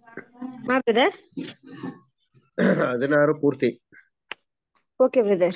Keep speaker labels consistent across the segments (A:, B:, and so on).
A: ಹಾ ಬ್ರದರ್
B: ಹದಿನಾರು ಪೂರ್ತಿ
A: ಓಕೆ ಬ್ರದರ್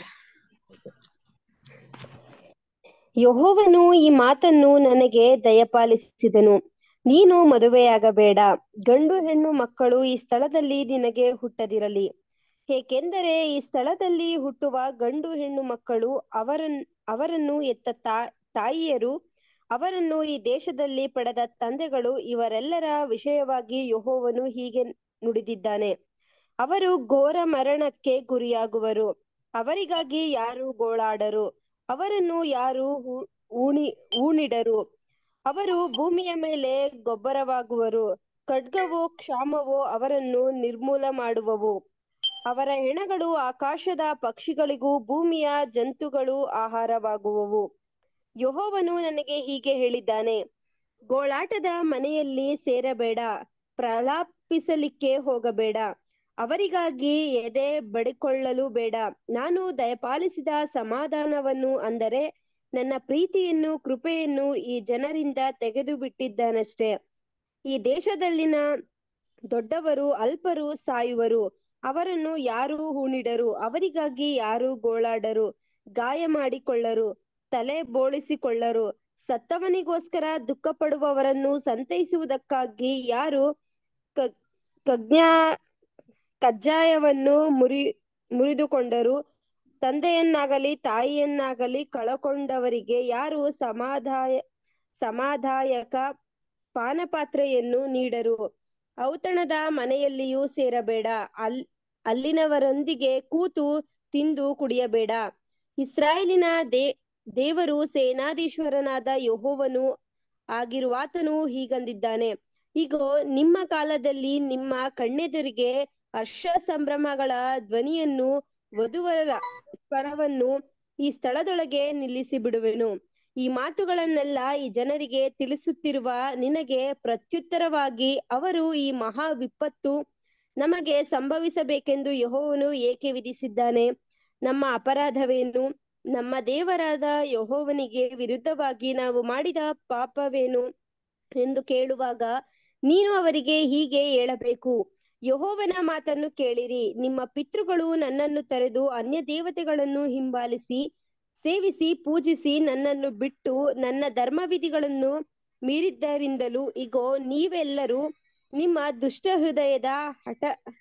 A: ಯೆಹೋವನು ಈ ಮಾತನ್ನು ನನಗೆ ದಯಪಾಲಿಸಿದನು ನೀನು ಮದುವೆಯಾಗಬೇಡ ಗಂಡು ಹೆಣ್ಣು ಮಕ್ಕಳು ಈ ಸ್ಥಳದಲ್ಲಿ ನಿನಗೆ ಹುಟ್ಟದಿರಲಿ ಏಕೆಂದರೆ ಈ ಸ್ಥಳದಲ್ಲಿ ಹುಟ್ಟುವ ಗಂಡು ಹೆಣ್ಣು ಮಕ್ಕಳು ಅವರನ್ ಅವರನ್ನು ಎತ್ತ ತಾ- ತಾಯಿಯರು ಅವರನ್ನು ಈ ದೇಶದಲ್ಲಿ ಪಡೆದ ತಂದೆಗಳು ಇವರೆಲ್ಲರ ವಿಷಯವಾಗಿ ಯೆಹೋವನು ಹೀಗೆ ನುಡಿದಿದ್ದಾನೆ ಅವರು ಘೋರ ಮರಣಕ್ಕೆ ಗುರಿಯಾಗುವರು ಅವರಿಗಾಗಿ ಯಾರು ಗೋಳಾಡರು ಅವರನ್ನು ಯಾರು ಹೂ- ಊಣಿ ಊಣಿಡರು ಅವರು ಭೂಮಿಯ ಮೇಲೆ ಗೊಬ್ಬರವಾಗುವರು ಖಡ್ಗವೋ ಕ್ಷಾಮವೋ ಅವರನ್ನು ನಿರ್ಮೂಲ ಮಾಡುವವು ಅವರ ಹೆಣಗಳು ಆಕಾಶದ ಪಕ್ಷಿಗಳಿಗೂ ಭೂಮಿಯ ಜಂತುಗಳು ಆಹಾರವಾಗುವವು ಯೆಹೋವನು ನನಗೆ ಹೀಗೆ ಹೇಳಿದ್ದಾನೆ ಗೋಳಾಟದ ಮನೆಯಲ್ಲಿ ಸೇರಬೇಡ ಪ್ರಲಾಪಿಸಲಿಕ್ಕೆ ಹೋಗಬೇಡ ಅವರಿಗಾಗಿ ಎದೆ ಬಡಿಕೊಳ್ಳಲು ಬೇಡ ನಾನು ದಯಪಾಲಿಸಿದ ಸಮಾಧಾನವನ್ನು ಅಂದರೆ ನನ್ನ ಪ್ರೀತಿಯನ್ನು ಕೃಪೆಯನ್ನು ಈ ಜನರಿಂದ ತೆಗೆದು ಬಿಟ್ಟಿದ್ದಾನಷ್ಟೇ ಈ ದೇಶದಲ್ಲಿನ ದೊಡ್ಡವರು ಅಲ್ಪರು ಸಾಯುವರು ಅವರನ್ನು ಯಾರು ಹೂಣಿಡರು ಅವರಿಗಾಗಿ ಯಾರು ಗೋಳಾಡರು ಗಾಯ ಮಾಡಿಕೊಳ್ಳರು ತಲೆ ಬೋಳಿಸಿಕೊಳ್ಳರು ಸತ್ತವನಿಗೋಸ್ಕರ ದುಃಖ ಪಡುವವರನ್ನು ಸಂತೈಸುವುದಕ್ಕಾಗಿ ಯಾರು ಕ ಕಜ್ಞಾ ಕಜ್ಜಾಯವನ್ನು ಮುರಿ ಮುರಿದುಕೊಂಡರು ತಂದೆಯನ್ನಾಗಲಿ ತಾಯಿಯನ್ನಾಗಲಿ ಕಳಕೊಂಡವರಿಗೆ ಯಾರು ಸಮಾಧಾಯ ಸಮಾಧಾಯಕ ಪಾನಪಾತ್ರೆಯನ್ನು ನೀಡರು ಔತಣದ ಮನೆಯಲ್ಲಿಯೂ ಸೇರಬೇಡ ಅಲ್ ಅಲ್ಲಿನವರೊಂದಿಗೆ ಕೂತು ತಿಂದು ಕುಡಿಯಬೇಡ ಇಸ್ರಾಯೇಲಿನ ದೇ ದೇವರು ಸೇನಾಧೀಶ್ವರನಾದ ಯೆಹೋವನು ಆಗಿರುವಾತನು ಹೀಗಂದಿದ್ದಾನೆ ಇಗೋ ನಿಮ್ಮ ಕಾಲದಲ್ಲಿ ನಿಮ್ಮ ಕಣ್ಣೆದುರಿಗೆ ಹರ್ಷ ಸಂಭ್ರಮಗಳ ಧ್ವನಿಯನ್ನು ವಧುವರ ಸ್ವರವನ್ನು ಈ ಸ್ಥಳದೊಳಗೆ ನಿಲ್ಲಿಸಿ ಬಿಡುವೆನು ಈ ಮಾತುಗಳನ್ನೆಲ್ಲ ಈ ಜನರಿಗೆ ತಿಳಿಸುತ್ತಿರುವ ನಿನಗೆ ಪ್ರತ್ಯುತ್ತರವಾಗಿ ಅವರು ಈ ಮಹಾ ವಿಪತ್ತು ನಮಗೆ ಸಂಭವಿಸಬೇಕೆಂದು ಯೆಹೋವನು ಏಕೆ ವಿಧಿಸಿದ್ದಾನೆ ನಮ್ಮ ಅಪರಾಧವೇನು ನಮ್ಮ ದೇವರಾದ ಯೆಹೋವನಿಗೆ ವಿರುದ್ಧವಾಗಿ ನಾವು ಮಾಡಿದ ಪಾಪವೇನು ಎಂದು ಕೇಳುವಾಗ ನೀನು ಅವರಿಗೆ ಹೀಗೆ ಹೇಳಬೇಕು ಯೆಹೋವನ ಮಾತನ್ನು ಕೇಳಿರಿ ನಿಮ್ಮ ಪಿತೃಗಳು ನನ್ನನ್ನು ತೊರೆದು ಅನ್ಯ ದೇವತೆಗಳನ್ನು ಹಿಂಬಾಲಿಸಿ ಸೇವಿಸಿ ಪೂಜಿಸಿ ನನ್ನನ್ನು ಬಿಟ್ಟು ನನ್ನ ಧರ್ಮವಿಧಿಗಳನ್ನು ಮೀರಿದ್ದರಿಂದಲೂ ಇಗೋ ನೀವೆಲ್ಲರೂ ನಿಮ್ಮ ದುಷ್ಟ ಹೃದಯದ ಹಠ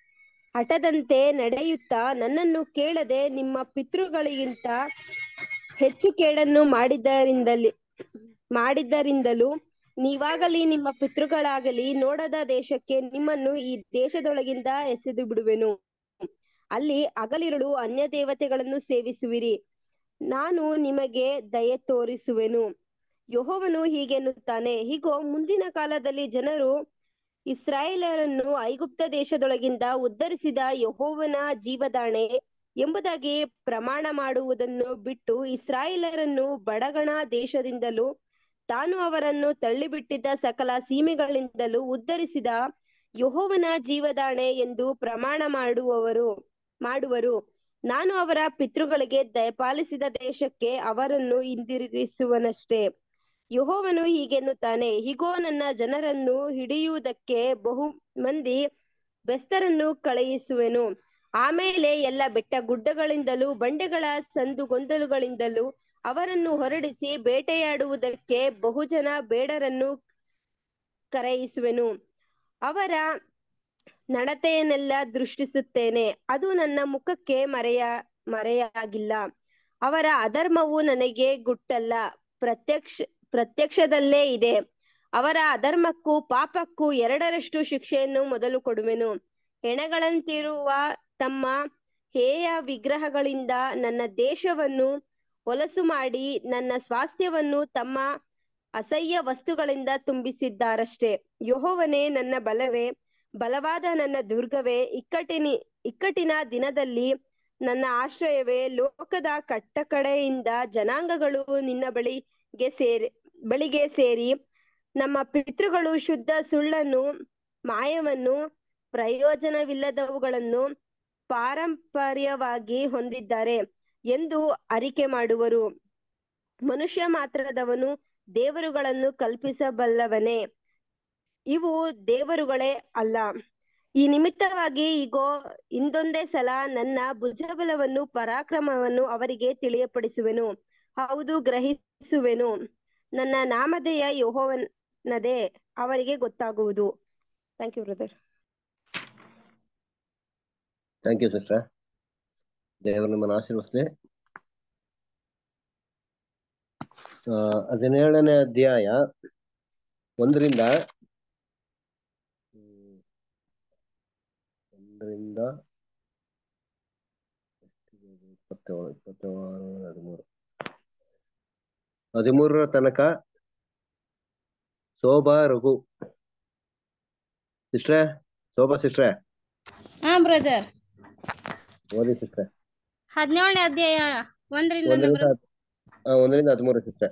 A: ಹಠದಂತೆ ನಡೆಯುತ್ತಾ ನನ್ನನ್ನು ಕೇಳದೆ ನಿಮ್ಮ ಪಿತೃಗಳಿಗಿಂತ ಹೆಚ್ಚು ಕೇಡನ್ನು ಮಾಡಿದ್ದರಿಂದಲೇ ಮಾಡಿದ್ದರಿಂದಲೂ ನೀವಾಗಲಿ ನಿಮ್ಮ ಪಿತೃಗಳಾಗಲಿ ನೋಡದ ದೇಶಕ್ಕೆ ನಿಮ್ಮನ್ನು ಈ ದೇಶದೊಳಗಿಂದ ಎಸೆದು ಬಿಡುವೆನು ಅಲ್ಲಿ ಹಗಲಿರುಳು ಅನ್ಯ ದೇವತೆಗಳನ್ನು ಸೇವಿಸುವಿರಿ ನಾನು ನಿಮಗೆ ದಯೆ ತೋರಿಸುವೆನು ಯೆಹೋವನು ಹೀಗೆನ್ನುತ್ತಾನೆ ಹೀಗೋ ಮುಂದಿನ ಕಾಲದಲ್ಲಿ ಜನರು ಇಸ್ರಾಯೇಲರನ್ನು ಐಗುಪ್ತ ದೇಶದೊಳಗಿಂದ ಉದ್ಧರಿಸಿದ ಯೆಹೋವನ ಜೀವದಾಣೆ ಎಂಬುದಾಗಿ ಪ್ರಮಾಣ ಮಾಡುವುದನ್ನು ಬಿಟ್ಟು ಇಸ್ರಾಯೇಲರನ್ನು ಬಡಗಣ ದೇಶದಿಂದಲೂ ತಾನು ಅವರನ್ನು ತಳ್ಳಿಬಿಟ್ಟಿದ್ದ ಸಕಲ ಸೀಮೆಗಳಿಂದಲೂ ಉದ್ಧರಿಸಿದ ಯೆಹೋವನ ಜೀವದಾಣೆ ಎಂದು ಪ್ರಮಾಣ ಮಾಡುವವರು ಮಾಡುವರು ನಾನು ಅವರ ಪಿತೃಗಳಿಗೆ ದಯಪಾಲಿಸಿದ ದೇಶಕ್ಕೆ ಅವರನ್ನು ಹಿಂದಿರುಗಿಸುವನಷ್ಟೇ ಯೆಹೋವನು ಹೀಗೆನ್ನುತ್ತಾನೆ ಹೀಗೋ ನನ್ನ ಜನರನ್ನು ಹಿಡಿಯುವುದಕ್ಕೆ ಬಹು ಮಂದಿ ಬೆಸ್ತರನ್ನು ಕಳುಹಿಸುವೆನು ಆಮೇಲೆ ಎಲ್ಲ ಬೆಟ್ಟ ಗುಡ್ಡಗಳಿಂದಲೂ ಬಂಡೆಗಳ ಸಂದು ಗೊಂದಲುಗಳಿಂದಲೂ ಅವರನ್ನು ಹೊರಡಿಸಿ ಬೇಟೆಯಾಡುವುದಕ್ಕೆ ಬಹುಜನ ಬೇಡರನ್ನು ಕರೆಯಿಸುವೆನು ಅವರ ನಡತೆಯನ್ನೆಲ್ಲ ದೃಷ್ಟಿಸುತ್ತೇನೆ ಅದು ನನ್ನ ಮುಖಕ್ಕೆ ಮರೆಯ ಮರೆಯಾಗಿಲ್ಲ ಅವರ ಅಧರ್ಮವು ನನಗೆ ಗುಟ್ಟಲ್ಲ ಪ್ರತ್ಯಕ್ಷ ಪ್ರತ್ಯಕ್ಷದಲ್ಲೇ ಇದೆ ಅವರ ಅಧರ್ಮಕ್ಕೂ ಪಾಪಕ್ಕೂ ಎರಡರಷ್ಟು ಶಿಕ್ಷೆಯನ್ನು ಮೊದಲು ಕೊಡುವೆನು ಹೆಣಗಳಂತಿರುವ ತಮ್ಮ ಹೇಯ ವಿಗ್ರಹಗಳಿಂದ ನನ್ನ ದೇಶವನ್ನು ಹೊಲಸು ಮಾಡಿ ನನ್ನ ಸ್ವಾಸ್ಥ್ಯವನ್ನು ತಮ್ಮ ಅಸಹ್ಯ ವಸ್ತುಗಳಿಂದ ತುಂಬಿಸಿದ್ದಾರಷ್ಟೇ ಯೆಹೋವನೇ ನನ್ನ ಬಲವೇ ಬಲವಾದ ನನ್ನ ದುರ್ಗವೇ ಇಕ್ಕಟ್ಟಿನ ಇಕ್ಕಟ್ಟಿನ ದಿನದಲ್ಲಿ ನನ್ನ ಆಶ್ರಯವೇ ಲೋಕದ ಕಟ್ಟಕಡೆಯಿಂದ ಜನಾಂಗಗಳು ನಿನ್ನ ಬಳಿಗೆ ಸೇರಿ ಬಳಿಗೆ ಸೇರಿ ನಮ್ಮ ಪಿತೃಗಳು ಶುದ್ಧ ಸುಳ್ಳನ್ನು ಮಾಯವನ್ನು ಪ್ರಯೋಜನವಿಲ್ಲದವುಗಳನ್ನು ಪಾರಂಪರ್ಯವಾಗಿ ಹೊಂದಿದ್ದಾರೆ ಎಂದು ಅರಿಕೆ ಮಾಡುವರು ಮನುಷ್ಯ ಮಾತ್ರದವನು ದೇವರುಗಳನ್ನು ಕಲ್ಪಿಸಬಲ್ಲವನೇ ಇವು ದೇವರುಗಳೇ ಅಲ್ಲ ಈ ನಿಮಿತ್ತವಾಗಿ ಈಗೋ ಇಂದೊಂದೇ ಸಲ ನನ್ನ ಭುಜಬಲವನ್ನು ಪರಾಕ್ರಮವನ್ನು ಅವರಿಗೆ ತಿಳಿಯಪಡಿಸುವೆನು ಹೌದು ಗ್ರಹಿಸುವೆನು ನನ್ನ ನಾಮಧೇಯ ಯೆಹೋವನದೇ ಅವರಿಗೆ ಗೊತ್ತಾಗುವುದು thank you brother
B: thank you sister ದೇವರು ನಿಮ್ಮನ್ನು ಆಶೀರ್ವದಿಸಲಿ ಆ, ಹದಿನೇಳನೇ ಅಧ್ಯಾಯ ಒಂದರಿಂದ ಹ್ಮ್, ಒಂದರಿಂದ ಇಪ್ಪತ್ತೇಳು ಇಪ್ಪತ್ತೇಳು ಹದಿಮೂರು ಹದಿಮೂರರ ತನಕ ಶೋಭಾ ರಘು ಸಿಸ್ಟ್ರೆ ಶೋಭಾ ಸಿಸ್ಟ್ರೆ
C: ಹಾ ಬ್ರದರ್
B: ಓದಿ ಸಿಸ್ಟ್ರೆ
C: ಹದಿನೇಳನೇ ಅಧ್ಯಾಯ ಒಂದರಿಂದ
B: ಒಂದರಿಂದ ಹದ್- ಆ, ಒಂದರಿಂದ ಹದಿಮೂರು ಸಿಸ್ಟ್ರೆ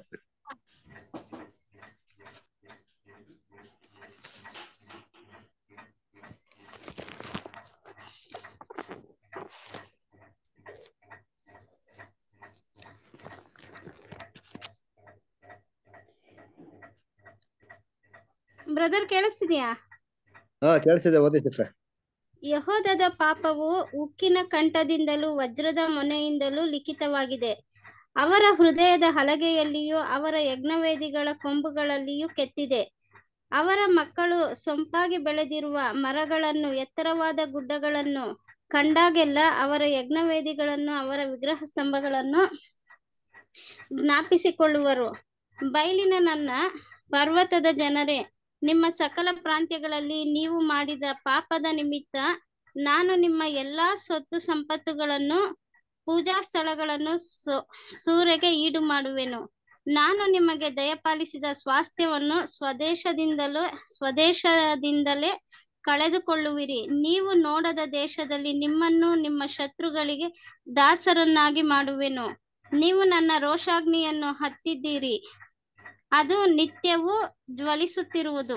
C: ಬ್ರದರ್ ಕೇಳಿಸ್ತಿದ್ಯಾ
B: ಹಾ ಕೇಳಿಸಿದೆ ಓದಿ ಸಿಸ್ಟ್ರೆ
C: ಯಹೋದದ ಪಾಪವು ಉಕ್ಕಿನ ಕಂಠದಿಂದಲೂ ವಜ್ರದ ಮೊನೆಯಿಂದಲೂ ಲಿಖಿತವಾಗಿದೆ ಅವರ ಹೃದಯದ ಹಲಗೆಯಲ್ಲಿಯೂ ಅವರ ಯಜ್ಞವೇದಿಗಳ ಕೊಂಬುಗಳಲ್ಲಿಯೂ ಕೆತ್ತಿದೆ ಅವರ ಮಕ್ಕಳು ಸೊಂಪಾಗಿ ಬೆಳೆದಿರುವ ಮರಗಳನ್ನು ಎತ್ತರವಾದ ಗುಡ್ಡಗಳನ್ನು ಕಂಡಾಗೆಲ್ಲ ಅವರ ಯಜ್ಞವೇದಿಗಳನ್ನು ಅವರ ವಿಗ್ರಹ ಸ್ತಂಭಗಳನ್ನು ಜ್ಞಾಪಿಸಿಕೊಳ್ಳುವರು ಬಯಲಿನ ನನ್ನ ಪರ್ವತದ ಜನರೇ ನಿಮ್ಮ ಸಕಲ ಪ್ರಾಂತ್ಯಗಳಲ್ಲಿ ನೀವು ಮಾಡಿದ ಪಾಪದ ನಿಮಿತ್ತ ನಾನು ನಿಮ್ಮ ಎಲ್ಲಾ ಸೊತ್ತು ಸಂಪತ್ತುಗಳನ್ನು ಪೂಜಾ ಸ್ಥಳಗಳನ್ನು ಸು- ಸೂರೆಗೆ ಈಡು ಮಾಡುವೆನು ನಾನು ನಿಮಗೆ ದಯಪಾಲಿಸಿದ ಸ್ವಾಸ್ಥ್ಯವನ್ನು ಸ್ವದೇಶದಿಂದಲೂ ಸ್ವದೇಶದಿಂದಲೇ ಕಳೆದುಕೊಳ್ಳುವಿರಿ ನೀವು ನೋಡದ ದೇಶದಲ್ಲಿ ನಿಮ್ಮನ್ನು ನಿಮ್ಮ ಶತ್ರುಗಳಿಗೆ ದಾಸರನ್ನಾಗಿ ಮಾಡುವೆನು ನೀವು ನನ್ನ ರೋಷಾಗ್ನಿಯನ್ನು ಹತ್ತಿದ್ದೀರಿ ಅದು ನಿತ್ಯವೂ ಜ್ವಲಿಸುತ್ತಿರುವುದು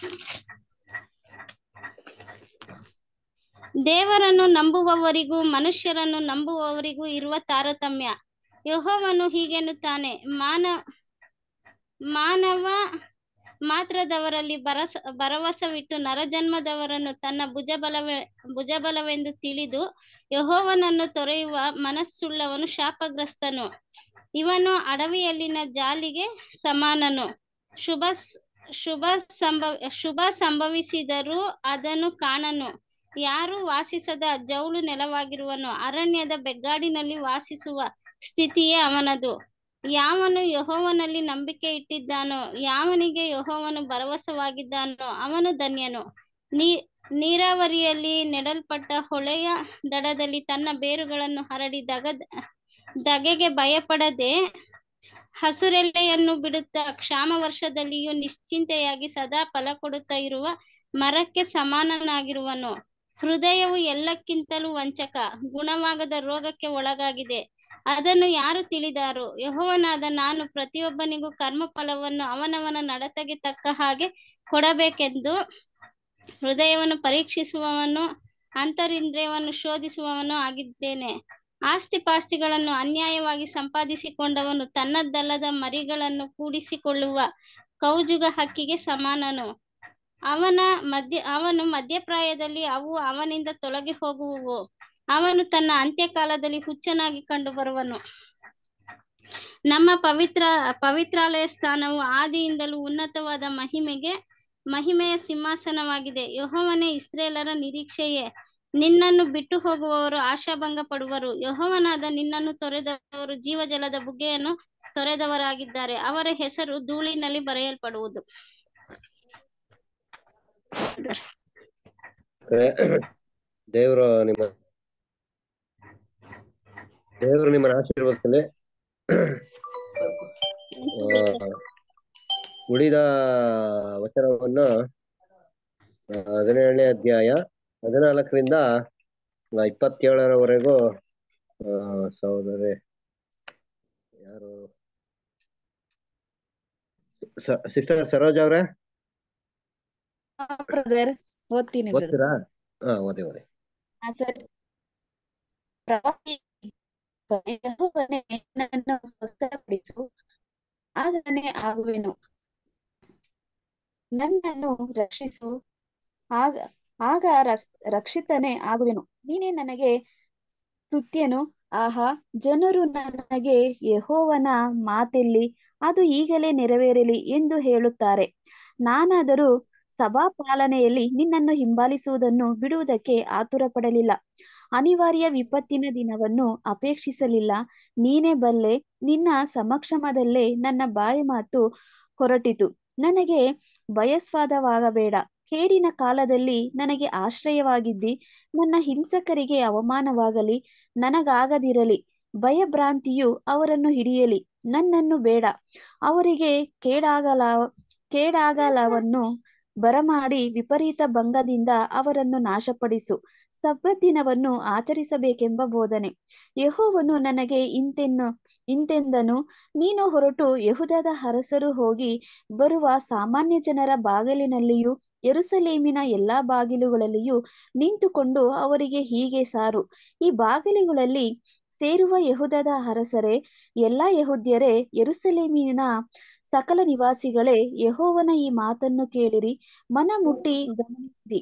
C: ದೇವರನ್ನು ನಂಬುವವರಿಗೂ ಮನುಷ್ಯರನ್ನು ನಂಬುವವರಿಗೂ ಇರುವ ತಾರತಮ್ಯ ಯೆಹೋವನು ಹೀಗೆನ್ನುತ್ತಾನೆ ಮಾನ ಮಾನವ ಮಾತ್ರದವರಲ್ಲಿ ಭರಸ ಭರವಸವಿಟ್ಟು ನರಜನ್ಮದವರನ್ನು ತನ್ನ ಭುಜಬಲವೇ ಭುಜಬಲವೆಂದು ತಿಳಿದು ಯೆಹೋವನನ್ನು ತೊರೆಯುವ ಮನಸ್ಸುಳ್ಳವನು ಶಾಪಗ್ರಸ್ತನು ಇವನು ಅಡವಿಯಲ್ಲಿನ ಜಾಲಿಗೆ ಸಮಾನನು ಶುಭ ಸ್- ಶುಭ ಸಂಭವ ಶುಭ ಸಂಭವಿಸಿದರೂ ಅದನ್ನು ಕಾಣನು ಯಾರು ವಾಸಿಸದ ಜೌಳು ನೆಲವಾಗಿರುವನು ಅರಣ್ಯದ ಬೆಗ್ಗಾಡಿನಲ್ಲಿ ವಾಸಿಸುವ ಸ್ಥಿತಿಯೇ ಅವನದು ಯಾವನು ಯೆಹೋವನಲ್ಲಿ ನಂಬಿಕೆ ಇಟ್ಟಿದ್ದಾನೋ ಯಾವನಿಗೆ ಯೆಹೋವನು ಭರವಸವಾಗಿದ್ದಾನೋ ಅವನು ಧನ್ಯನು ನೀ ನೀರಾವರಿಯಲ್ಲಿ ನೆಡಲ್ಪಟ್ಟ ಹೊಳೆಯ ದಡದಲ್ಲಿ ತನ್ನ ಬೇರುಗಳನ್ನು ಹರಡಿ ದಗದ ದಗೆಗೆ ಭಯಪಡದೆ ಹಸುರೆಲೆಯನ್ನು ಬಿಡುತ್ತಾ ಕ್ಷಾಮ ವರ್ಷದಲ್ಲಿಯೂ ನಿಶ್ಚಿಂತೆಯಾಗಿ ಸದಾ ಫಲ ಕೊಡುತ್ತಾ ಇರುವ ಮರಕ್ಕೆ ಸಮಾನನಾಗಿರುವನು ಹೃದಯವು ಎಲ್ಲಕ್ಕಿಂತಲೂ ವಂಚಕ ಗುಣವಾಗದ ರೋಗಕ್ಕೆ ಒಳಗಾಗಿದೆ ಅದನ್ನು ಯಾರು ತಿಳಿದಾರು ಯೆಹೋವನಾದ ನಾನು ಪ್ರತಿಯೊಬ್ಬನಿಗೂ ಕರ್ಮ ಫಲವನ್ನು ಅವನವನ ನಡತೆಗೆ ತಕ್ಕ ಹಾಗೆ ಕೊಡಬೇಕೆಂದು ಹೃದಯವನ್ನು ಪರೀಕ್ಷಿಸುವವನು ಅಂತರಿಂದ್ರಿಯವನ್ನು ಶೋಧಿಸುವವನು ಆಗಿದ್ದೇನೆ ಆಸ್ತಿ ಪಾಸ್ತಿಗಳನ್ನು ಅನ್ಯಾಯವಾಗಿ ಸಂಪಾದಿಸಿಕೊಂಡವನು ತನ್ನದ್ದಲ್ಲದ ಮರಿಗಳನ್ನು ಕೂಡಿಸಿಕೊಳ್ಳುವ ಕೌಜುಗ ಹಕ್ಕಿಗೆ ಸಮಾನನು ಅವನ ಮಧ್ಯ ಅವನು ಮಧ್ಯಪ್ರಾಯದಲ್ಲಿ ಅವು ಅವನಿಂದ ತೊಲಗಿ ಹೋಗುವುವು ಅವನು ತನ್ನ ಅಂತ್ಯಕಾಲದಲ್ಲಿ ಹುಚ್ಚನಾಗಿ ಕಂಡು ಬರುವನು ನಮ್ಮ ಪವಿತ್ರ ಪವಿತ್ರಾಲಯ ಸ್ಥಾನವು ಆದಿಯಿಂದಲೂ ಉನ್ನತವಾದ ಮಹಿಮೆಗೆ ಮಹಿಮೆಯ ಸಿಂಹಾಸನವಾಗಿದೆ ಯೆಹೋವನೇ ಇಸ್ರೇಲರ ನಿರೀಕ್ಷೆಯೇ ನಿನ್ನನ್ನು ಬಿಟ್ಟು ಹೋಗುವವರು ಆಶಾಭಂಗ ಪಡುವರು ಯೆಹೋವನಾದ ನಿನ್ನನ್ನು ತೊರೆದವರು ಜೀವಜಲದ ಬುಗ್ಗೆಯನ್ನು ತೊರೆದವರಾಗಿದ್ದಾರೆ ಅವರ ಹೆಸರು ಧೂಳಿನಲ್ಲಿ ಬರೆಯಲ್ಪಡುವುದು
B: ದೇವರು ನಿಮ್ಮ ದೇವರು ನಿಮ್ಮನ್ನ ಆಶೀರ್ವದಿಸಲಿ ಆ, ಉಳಿದ ವಚನವನ್ನು ಆ, ಹದಿನೇಳನೇ ಅಧ್ಯಾಯ ಹದಿನಾಲ್ಕರಿಂದ ಆ, ಇಪ್ಪತ್ತೇಳರವರೆಗೂ ಆ, ಸಹೋದರಿ ಯಾರು ಸಿಸ್ಟರ್ ಸರೋಜ್ ಅವ್ರೆ
D: ಬ್ರದರ್ ಓದ್ತೀನಿ brother.
B: ಓದ್ತೀರಾ ಹಾ ಓದಿ ಓದಿ
D: ಹಾ ಸರ್ ಪ್ರವಾದಿ ಯೆಹೋವನೇ ನನ್ನನ್ನು ಸ್ವಸ್ಥಪಡಿಸು ಆಗನೇ ಆಗುವೆನು ನನ್ನನ್ನು ರಕ್ಷಿಸು ಆಗ ಆಗ ರಕ್- ರಕ್ಷಿತನೇ ಆಗುವೆನು ನೀನೇ ನನಗೆ ಸ್ತುತ್ಯನು ಆಹಾ ಜನರು ನನಗೆ ಯೆಹೋವನ ಮಾತೆಲ್ಲಿ ಅದು ಈಗಲೇ ನೆರವೇರಲಿ ಎಂದು ಹೇಳುತ್ತಾರೆ ನಾನಾದರೂ ಸಭಾಪಾಲನೆಯಲ್ಲಿ ನಿನ್ನನ್ನು ಹಿಂಬಾಲಿಸುವುದನ್ನು ಬಿಡುವುದಕ್ಕೆ ಆತುರ ಪಡಲಿಲ್ಲ ಅನಿವಾರ್ಯ ವಿಪತ್ತಿನ ದಿನವನ್ನು ಅಪೇಕ್ಷಿಸಲಿಲ್ಲ ನೀನೇ ಬಲ್ಲೆ ನಿನ್ನ ಸಮಕ್ಷಮದಲ್ಲೇ ನನ್ನ ಬಾಯಿ ಮಾತು ಹೊರಟಿತು ನನಗೆ ಭಯಸ್ವಾದವಾಗಬೇಡ ಕೇಡಿನ ಕಾಲದಲ್ಲಿ ನನಗೆ ಆಶ್ರಯವಾಗಿದ್ದಿ ನನ್ನ ಹಿಂಸಕರಿಗೆ ಅವಮಾನವಾಗಲಿ ನನಗಾಗದಿರಲಿ ಭಯಭ್ರಾಂತಿಯು ಅವರನ್ನು ಹಿಡಿಯಲಿ ನನ್ನನ್ನು ಬೇಡ ಅವರಿಗೆ ಕೇಡಾಗಲ ಕೇಡಾಗಲವನ್ನು ಬರಮಾಡಿ ವಿಪರೀತ ಭಂಗದಿಂದ ಅವರನ್ನು ನಾಶಪಡಿಸು ಸಬ್ಬತ್ ದಿನವನ್ನು ಆಚರಿಸಬೇಕೆಂಬ ಬೋಧನೆ ಯೆಹೋವನು ನನಗೆ ಇಂತೆನ್ನು ಇಂತೆಂದನು ನೀನು ಹೊರಟು ಯೆಹೂದದ ಅರಸರು ಹೋಗಿ ಬರುವ ಸಾಮಾನ್ಯ ಜನರ ಬಾಗಿಲಿನಲ್ಲಿಯೂ ಯೆರೂಸಲೇಮಿನ ಎಲ್ಲಾ ಬಾಗಿಲುಗಳಲ್ಲಿಯೂ ನಿಂತುಕೊಂಡು ಅವರಿಗೆ ಹೀಗೆ ಸಾರು ಈ ಬಾಗಿಲುಗಳಲ್ಲಿ ಸೇರುವ ಯೆಹೂದದ ಅರಸರೇ ಎಲ್ಲಾ ಯೆಹೂದ್ಯರೇ ಯೆರೂಸಲೇಮಿನ ಸಕಲ ನಿವಾಸಿಗಳೇ ಯೆಹೋವನ ಈ ಮಾತನ್ನು ಕೇಳಿರಿ ಮನ ಮುಟ್ಟಿ ಗಮನಿಸಿರಿ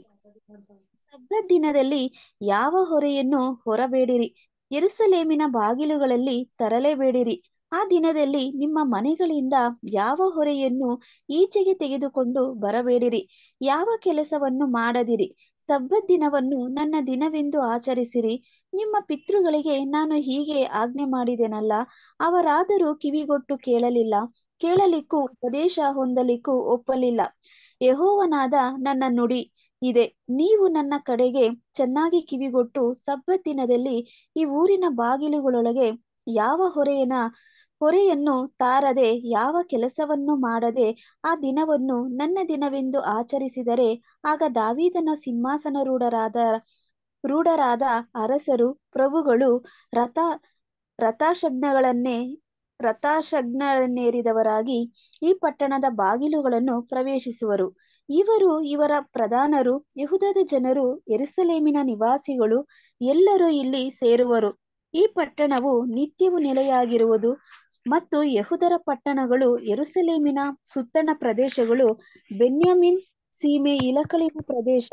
D: ಸಬ್ಬತ್ ದಿನದಲ್ಲಿ ಯಾವ ಹೊರೆಯನ್ನು ಹೊರಬೇಡಿರಿ ಯೆರೂಸಲೇಮಿನ ಬಾಗಿಲುಗಳಲ್ಲಿ ತರಲೇಬೇಡಿರಿ ಆ ದಿನದಲ್ಲಿ ನಿಮ್ಮ ಮನೆಗಳಿಂದ ಯಾವ ಹೊರೆಯನ್ನು ಈಚೆಗೆ ತೆಗೆದುಕೊಂಡು ಬರಬೇಡಿರಿ ಯಾವ ಕೆಲಸವನ್ನು ಮಾಡದಿರಿ ಸಬ್ಬತ್ ದಿನವನ್ನು ನನ್ನ ದಿನವೆಂದು ಆಚರಿಸಿರಿ ನಿಮ್ಮ ಪಿತೃಗಳಿಗೆ ನಾನು ಹೀಗೆ ಆಜ್ಞೆ ಮಾಡಿದೆನಲ್ಲ ಅವರಾದರೂ ಕಿವಿಗೊಟ್ಟು ಕೇಳಲಿಲ್ಲ ಕೇಳಲಿಕ್ಕೂ ಉಪದೇಶ ಹೊಂದಲಿಕ್ಕೂ ಒಪ್ಪಲಿಲ್ಲ ಯೆಹೋವನಾದ ನನ್ನ ನುಡಿ ಇದೆ ನೀವು ನನ್ನ ಕಡೆಗೆ ಚೆನ್ನಾಗಿ ಕಿವಿಗೊಟ್ಟು ಸಬ್ಬತ್ ದಿನದಲ್ಲಿ ಈ ಊರಿನ ಬಾಗಿಲುಗಳೊಳಗೆ ಯಾವ ಹೊರೆಯನ ಹೊರೆಯನ್ನು ತಾರದೆ ಯಾವ ಕೆಲಸವನ್ನು ಮಾಡದೆ ಆ ದಿನವನ್ನು ನನ್ನ ದಿನವೆಂದು ಆಚರಿಸಿದರೆ ಆಗ ದಾವೀದನ ಸಿಂಹಾಸನರೂಢರಾದ ರೂಢರಾದ ಅರಸರು ಪ್ರಭುಗಳು ರಥ ರಥಾಶಗ್ನಗಳನ್ನೇ ರಥಾಶಗ್ನಗಳನ್ನೇರಿದವರಾಗಿ ಈ ಪಟ್ಟಣದ ಬಾಗಿಲುಗಳನ್ನು ಪ್ರವೇಶಿಸುವರು ಇವರು ಇವರ ಪ್ರಧಾನರು ಯೆಹೂದದ ಜನರು ಯೆರೂಸಲೇಮಿನ ನಿವಾಸಿಗಳು ಎಲ್ಲರೂ ಇಲ್ಲಿ ಸೇರುವರು ಈ ಪಟ್ಟಣವು ನಿತ್ಯವೂ ನೆಲೆಯಾಗಿರುವುದು ಮತ್ತು ಯೆಹೂದರ ಪಟ್ಟಣಗಳು ಯೆರೂಸಲೇಮಿನ ಸುತ್ತಣ ಪ್ರದೇಶಗಳು ಬೆನ್ಯಾಮಿನ್ ಸೀಮೆ ಇಲಕಳಿನ ಪ್ರದೇಶ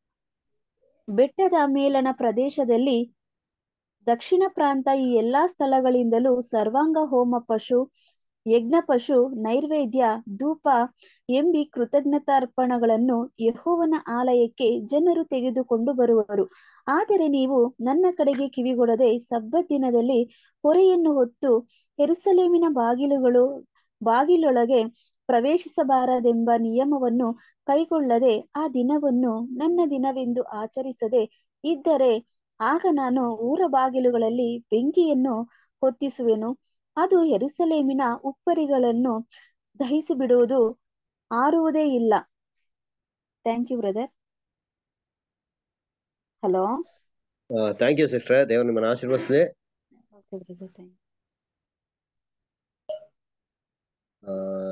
D: ಬೆಟ್ಟದ ಮೇಲಣ ಪ್ರದೇಶದಲ್ಲಿ ದಕ್ಷಿಣ ಪ್ರಾಂತ ಈ ಎಲ್ಲಾ ಸ್ಥಳಗಳಿಂದಲೂ ಸರ್ವಾಂಗ ಹೋಮ ಪಶು ಯಜ್ಞ ಪಶು ನೈವೇದ್ಯ ಧೂಪ ಎಂಬಿ ಕೃತಜ್ಞತಾರ್ಪಣಗಳನ್ನು ಯೆಹೋವನ ಆಲಯಕ್ಕೆ ಜನರು ತೆಗೆದುಕೊಂಡು ಬರುವರು ಆದರೆ ನೀವು ನನ್ನ ಕಡೆಗೆ ಕಿವಿಗೊಡದೆ ಸಬ್ಬತ್ ದಿನದಲ್ಲಿ ಹೊರೆಯನ್ನು ಹೊತ್ತು ಯೆರೂಸಲೇಮಿನ ಬಾಗಿಲುಗಳು ಬಾಗಿಲೊಳಗೆ ಪ್ರವೇಶಿಸಬಾರದೆಂಬ ನಿಯಮವನ್ನು ಕೈಗೊಳ್ಳದೆ ಆ ದಿನವನ್ನು ನನ್ನ ದಿನವೆಂದು ಆಚರಿಸದೆ ಇದ್ದರೆ ಆಗ ನಾನು ಊರ ಬಾಗಿಲುಗಳಲ್ಲಿ ಬೆಂಕಿಯನ್ನು ಹೊತ್ತಿಸುವೆನು ಅದು ಯೆರೂಸಲೇಮಿನ ಉಪ್ಪರಿಗಳನ್ನು ದಹಿಸಿ ಬಿಡುವುದು ಆರುವುದೇ ಇಲ್ಲ thank you brother hello
B: thank you sister ದೇವರು ನಿಮ್ಮನ್ನು ಆಶೀರ್ವದಿಸಲಿ
D: ಓಕೆ ಬ್ರದರ್ ಥ್ಯಾಂಕ್
B: ಆ,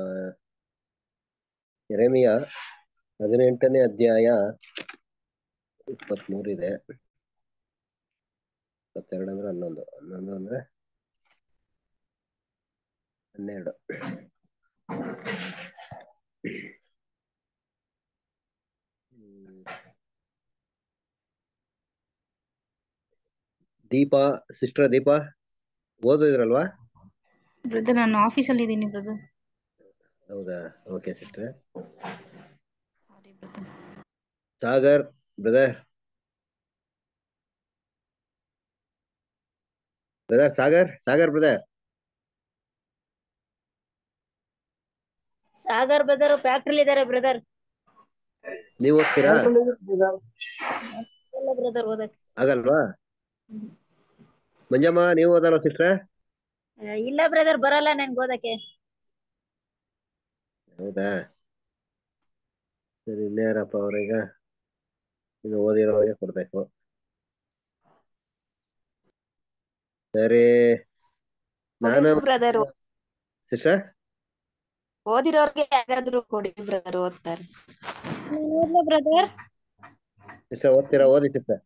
B: ಯೆರೆಮೀಯ ಹದಿನೆಂಟನೇ ಅಧ್ಯಾಯ ಇಪ್ಪತ್ಮೂರು ಇದೆ ಇಪ್ಪತ್ತೆರಡು ಅಂದ್ರೆ ಹನ್ನೊಂದು ಹನ್ನೊಂದು ಅಂದ್ರೆ ಹನ್ನೆರಡು ಹ್ಮ್. ದೀಪಾ ಸಿಸ್ಟರ್ ದೀಪಾ ಓದಿದ್ರಲ್ವಾ
C: ಬ್ರದರ್ ನಾನು ಆಫೀಸಲ್ಲಿ ಇದ್ದೀನಿ ಬ್ರದರ್
B: ಹೌದಾ okay sister
C: sorry brother
B: Sagar brother brother Sagar Sagar brother
E: Sagar brother ಫ್ಯಾಕ್ಟ್ರಿಲಿ ಇದಾರೆ ಬ್ರದರ್
B: ನೀವು ಓದ್ತೀರಾ
E: ಎಲ್ಲ ಬ್ರದರ್ ಓದಕ್ಕೆ
B: ಆಗಲ್ವಾ ಮಂಜಮ್ಮ ನೀವು ಓದಲ್ವಾ ಸಿಸ್ಟ್ರೆ
E: ಆ, ಇಲ್ಲ ಬ್ರದರ್ ಬರಲ್ಲ ನನ್ಗೆ ಓದಕ್ಕೆ
B: ಹೌದಾ ಸರಿ ಇನ್ಯಾರಪ್ಪ ಅವ್ರೀಗ ಇನ್ನು ಓದಿರೋರಿಗೆ ಕೊಡ್ಬೇಕು ಸರಿ ನಾನು
D: ಬ್ರದರ್
B: ಸಿಸ್ಟರ್
D: ಓದಿರೋರ್ಗೆ ಯಾರಾದ್ರೂ ಕೊಡಿ ಬ್ರದರ್ ಓದ್ತಾರೆ
C: ಬ್ರದರ್
B: ಸಿಸ್ಟರ್ ಓದ್ತೀರಾ ಓದಿ ಸಿಸ್ಟರ್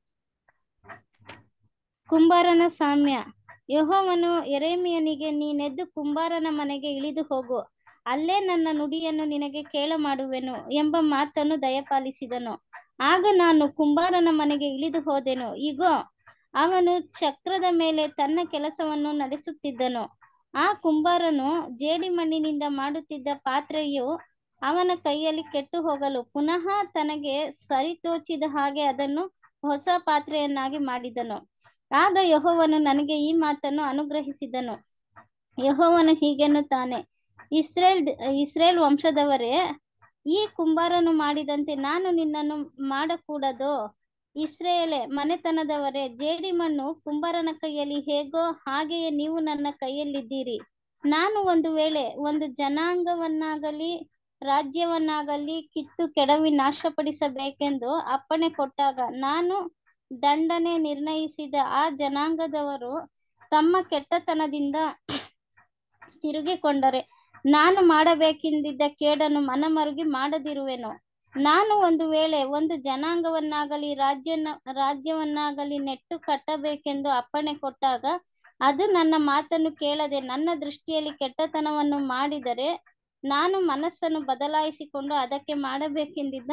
C: ಕುಂಬಾರನ ಸಾಮ್ಯ ಯೆಹೋವನು ಯೆರೆಮೀಯನಿಗೆ ನೀನೆದ್ದು ಕುಂಬಾರನ ಮನೆಗೆ ಇಳಿದು ಹೋಗು ಅಲ್ಲೇ ನನ್ನ ನುಡಿಯನ್ನು ನಿನಗೆ ಕೇಳ ಮಾಡುವೆನು ಎಂಬ ಮಾತನ್ನು ದಯಪಾಲಿಸಿದನು ಆಗ ನಾನು ಕುಂಬಾರನ ಮನೆಗೆ ಇಳಿದು ಹೋದೆನು ಇಗೋ ಅವನು ಚಕ್ರದ ಮೇಲೆ ತನ್ನ ಕೆಲಸವನ್ನು ನಡೆಸುತ್ತಿದ್ದನು ಆ ಕುಂಬಾರನು ಜೇಡಿಮಣ್ಣಿನಿಂದ ಮಾಡುತ್ತಿದ್ದ ಪಾತ್ರೆಯು ಅವನ ಕೈಯಲ್ಲಿ ಕೆಟ್ಟು ಹೋಗಲು ಪುನಃ ತನಗೆ ಸರಿತೋಚಿದ ಹಾಗೆ ಅದನ್ನು ಹೊಸ ಪಾತ್ರೆಯನ್ನಾಗಿ ಮಾಡಿದನು ಆಗ ಯೆಹೋವನು ನನಗೆ ಈ ಮಾತನ್ನು ಅನುಗ್ರಹಿಸಿದನು ಯೆಹೋವನು ಹೀಗೆನ್ನುತ್ತಾನೆ ಇಸ್ರೇಲ್ ಇಸ್ರೇಲ್ ವಂಶದವರೇ ಈ ಕುಂಬಾರನು ಮಾಡಿದಂತೆ ನಾನು ನಿನ್ನನ್ನು ಮಾಡಕೂಡದೋ ಇಸ್ರೇಲೆ ಮನೆತನದವರೇ ಜೇಡಿಮಣ್ಣು ಕುಂಬಾರನ ಕೈಯಲ್ಲಿ ಹೇಗೋ ಹಾಗೆಯೇ ನೀವು ನನ್ನ ಕೈಯಲ್ಲಿದ್ದೀರಿ ನಾನು ಒಂದು ವೇಳೆ ಒಂದು ಜನಾಂಗವನ್ನಾಗಲಿ ರಾಜ್ಯವನ್ನಾಗಲಿ ಕಿತ್ತು ಕೆಡವಿ ನಾಶಪಡಿಸಬೇಕೆಂದು ಅಪ್ಪಣೆ ಕೊಟ್ಟಾಗ ನಾನು ದಂಡನೆ ನಿರ್ಣಯಿಸಿದ ಆ ಜನಾಂಗದವರು ತಮ್ಮ ಕೆಟ್ಟತನದಿಂದ ತಿರುಗಿಕೊಂಡರೆ ನಾನು ಮಾಡಬೇಕೆಂದಿದ್ದ ಕೇಡನ್ನು ಮನಮರುಗಿ ಮಾಡದಿರುವೆನು ನಾನು ಒಂದು ವೇಳೆ ಒಂದು ಜನಾಂಗವನ್ನಾಗಲಿ ರಾಜ್ಯನ ರಾಜ್ಯವನ್ನಾಗಲಿ ನೆಟ್ಟು ಕಟ್ಟಬೇಕೆಂದು ಅಪ್ಪಣೆ ಕೊಟ್ಟಾಗ ಅದು ನನ್ನ ಮಾತನ್ನು ಕೇಳದೆ ನನ್ನ ದೃಷ್ಟಿಯಲ್ಲಿ ಕೆಟ್ಟತನವನ್ನು ಮಾಡಿದರೆ ನಾನು ಮನಸ್ಸನ್ನು ಬದಲಾಯಿಸಿಕೊಂಡು ಅದಕ್ಕೆ ಮಾಡಬೇಕೆಂದಿದ್ದ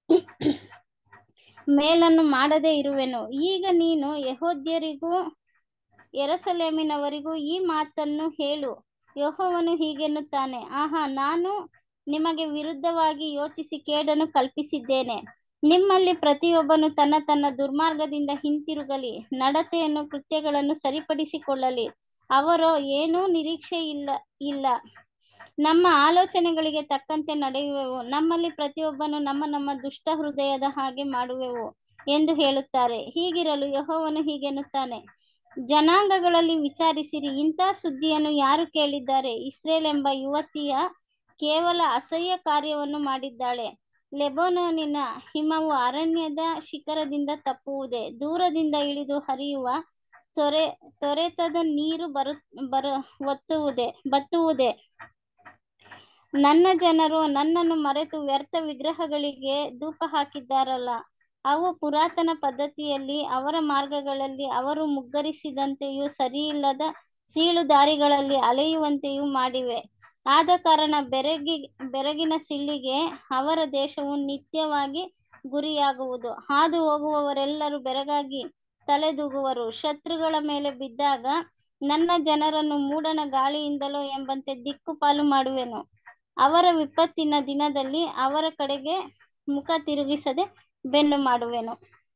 C: ಮೇಲನ್ನು ಮಾಡದೇ ಇರುವೆನು ಈಗ ನೀನು ಯಹೋದ್ಯರಿಗೂ ಎರಸಲೇಮಿನವರಿಗೂ ಈ ಮಾತನ್ನು ಹೇಳು ಯೆಹೋವನು ಹೀಗೆನ್ನುತ್ತಾನೆ ಆಹಾ ನಾನು ನಿಮಗೆ ವಿರುದ್ಧವಾಗಿ ಯೋಚಿಸಿ ಕೇಡನ್ನು ಕಲ್ಪಿಸಿದ್ದೇನೆ ನಿಮ್ಮಲ್ಲಿ ಪ್ರತಿಯೊಬ್ಬನು ತನ್ನ ತನ್ನ ದುರ್ಮಾರ್ಗದಿಂದ ಹಿಂತಿರುಗಲಿ ನಡತೆಯನ್ನು ಕೃತ್ಯಗಳನ್ನು ಸರಿಪಡಿಸಿಕೊಳ್ಳಲಿ ಅವರೋ ಏನೂ ನಿರೀಕ್ಷೆ ಇಲ್ಲ ಇಲ್ಲ ನಮ್ಮ ಆಲೋಚನೆಗಳಿಗೆ ತಕ್ಕಂತೆ ನಡೆಯುವೆವು ನಮ್ಮಲ್ಲಿ ಪ್ರತಿಯೊಬ್ಬನು ನಮ್ಮ ನಮ್ಮ ದುಷ್ಟ ಹೃದಯದ ಹಾಗೆ ಮಾಡುವೆವು ಎಂದು ಹೇಳುತ್ತಾರೆ ಹೀಗಿರಲು ಯೆಹೋವನು ಹೀಗೆನ್ನುತ್ತಾನೆ ಜನಾಂಗಗಳಲ್ಲಿ ವಿಚಾರಿಸಿರಿ ಇಂಥ ಸುದ್ದಿಯನ್ನು ಯಾರು ಕೇಳಿದ್ದಾರೆ ಇಸ್ರೇಲ್ ಎಂಬ ಯುವತಿಯ ಕೇವಲ ಅಸಹ್ಯ ಕಾರ್ಯವನ್ನು ಮಾಡಿದ್ದಾಳೆ ಲೆಬನೋನಿನ ಹಿಮವು ಅರಣ್ಯದ ಶಿಖರದಿಂದ ತಪ್ಪುವುದೇ ದೂರದಿಂದ ಇಳಿದು ಹರಿಯುವ ತೊರೆ ತೊರೆತದ ನೀರು ಬರು ಬರ ಒತ್ತುವುದೇ ಬತ್ತುವುದೇ ನನ್ನ ಜನರು ನನ್ನನ್ನು ಮರೆತು ವ್ಯರ್ಥ ವಿಗ್ರಹಗಳಿಗೆ ಧೂಪ ಹಾಕಿದ್ದಾರಲ್ಲ ಅವು ಪುರಾತನ ಪದ್ಧತಿಯಲ್ಲಿ ಅವರ ಮಾರ್ಗಗಳಲ್ಲಿ ಅವರು ಮುಗ್ಗರಿಸಿದಂತೆಯೂ ಸರಿಯಿಲ್ಲದ ಸೀಳು ದಾರಿಗಳಲ್ಲಿ ಅಲೆಯುವಂತೆಯೂ ಮಾಡಿವೆ ಆದ ಕಾರಣ ಬೆರಗಿ ಬೆರಗಿನ ಸಿಳ್ಳಿಗೆ ಅವರ ದೇಶವು ನಿತ್ಯವಾಗಿ ಗುರಿಯಾಗುವುದು ಹಾದು ಹೋಗುವವರೆಲ್ಲರೂ ಬೆರಗಾಗಿ ತಲೆದೂಗುವರು ಶತ್ರುಗಳ ಮೇಲೆ ಬಿದ್ದಾಗ ನನ್ನ ಜನರನ್ನು ಮೂಡಣ ಗಾಳಿಯಿಂದಲೋ ಎಂಬಂತೆ ದಿಕ್ಕುಪಾಲು ಮಾಡುವೆನು ಅವರ ವಿಪತ್ತಿನ ದಿನದಲ್ಲಿ ಅವರ ಕಡೆಗೆ ಮುಖ ತಿರುಗಿಸದೆ ಬೆನ್ನು ಮಾಡುವೆನು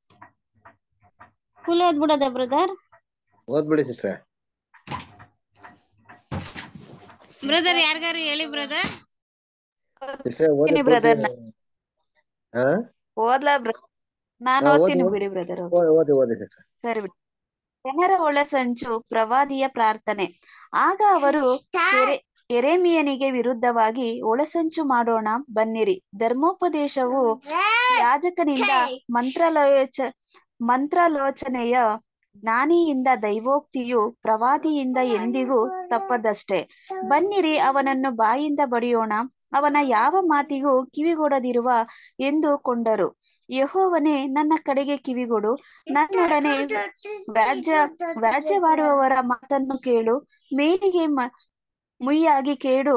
C: ಫುಲ್ ಓದ್ಬಿಡೋದ ಬ್ರದರ್
B: ಓದ್ಬಿಡಿ ಸಿಸ್ಟ್ರೆ
C: ಬ್ರದರ್ ಯಾರಿಗಾರು ಹೇಳಿ ಬ್ರದರ್
B: ಸಿಸ್ಟ್ರೆ
D: ಓದ್ತೀನಿ brother,
B: ಹಾ
D: ಓದ್ಲಾ ಬ್ರ ನಾನು
B: ಹಾ, ಓದಿ,
D: ಓದ್ತೀನಿ
B: ಓದಿ.
D: ಬಿಡಿ ಬ್ರದರ್
B: ಓ- ಓದಿ ಓದಿ ಸಿಸ್ಟ್ರೆ
D: ಸರಿ ಬಿಡಿ ಜನರ ಒಳಸಂಚು ಪ್ರವಾದಿಯ ಪ್ರಾರ್ಥನೆ ಆಗ ಅವರು ಎರೆ ಎರೆಮಿಯನಿಗೆ ವಿರುದ್ಧವಾಗಿ ಒಳಸಂಚು ಮಾಡೋಣ ಬನ್ನಿರಿ ಧರ್ಮೋಪದೇಶವು ಯಾಜಕನಿಂದ ಮಂತ್ರಾಲೋಚ ಮಂತ್ರಾಲೋಚನೆಯ ಜ್ಞಾನಿಯಿಂದ ದೈವೋಕ್ತಿಯು ಪ್ರವಾದಿಯಿಂದ ಎಂದಿಗೂ ತಪ್ಪದಷ್ಟೇ ಬನ್ನಿರಿ ಅವನನ್ನು ಬಾಯಿಂದ ಬಡಿಯೋಣ ಅವನ ಯಾವ ಮಾತಿಗೂ ಕಿವಿಗೊಡದಿರುವ ಎಂದು ಕೊಂಡರು ಯೆಹೋವನೇ ನನ್ನ ಕಡೆಗೆ ಕಿವಿಗೊಡು ನನ್ನೊಡನೆ ವ್ಯಾಜ್ಯ ವ್ಯಾಜ್ಯವಾಡುವವರ ಮಾತನ್ನು ಕೇಳು ಮೇಲಿಗೆ ಮ ಮುಯ್ಯಾಗಿ ಕೇಳು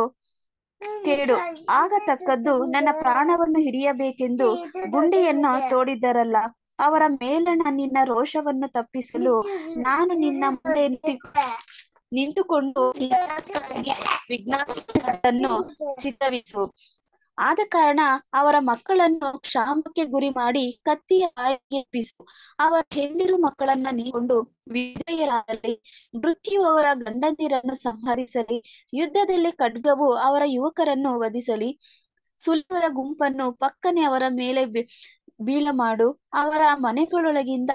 D: ಕೇಳು ಆಗ ತಕ್ಕದ್ದು ನನ್ನ ಪ್ರಾಣವನ್ನು ಹಿಡಿಯಬೇಕೆಂದು ಗುಂಡಿಯನ್ನು ತೋಡಿದ್ದರಲ್ಲ ಅವರ ಮೇಲಣ ನಿನ್ನ ರೋಷವನ್ನು ತಪ್ಪಿಸಲು ನಾನು ನಿನ್ನ ಮುಂದೆ ನಿಂತು- ನಿಂತುಕೊಂಡು ಯಥಾರ್ಥವಾಗಿ ವಿಜ್ಞಾಪನೆಗಳನ್ನು ಚಿತ್ತವಿಸು ಆದ ಕಾರಣ ಅವರ ಮಕ್ಕಳನ್ನು ಕ್ಷಾಮಕ್ಕೆ ಗುರಿ ಮಾಡಿ ಕತ್ತಿಯ ಬಾಯಿಗೆ ಎಬ್ಬಿಸು ಅವರ ಹೆಂಡಿರು ಮಕ್ಕಳನ್ನ ನೀಕೊಂಡು ವಿಧೇಯರಾಗಲಿ ಮೃತ್ಯು ಅವರ ಗಂಡಂದಿರನ್ನು ಸಂಹರಿಸಲಿ ಯುದ್ಧದಲ್ಲಿ ಖಡ್ಗವು ಅವರ ಯುವಕರನ್ನು ವಧಿಸಲಿ ಸುಲಿವರ ಗುಂಪನ್ನು ಪಕ್ಕನೆ ಅವರ ಮೇಲೆ ಬಿ- ಬೀಳಮಾಡು ಅವರ ಮನೆಗಳೊಳಗಿಂದ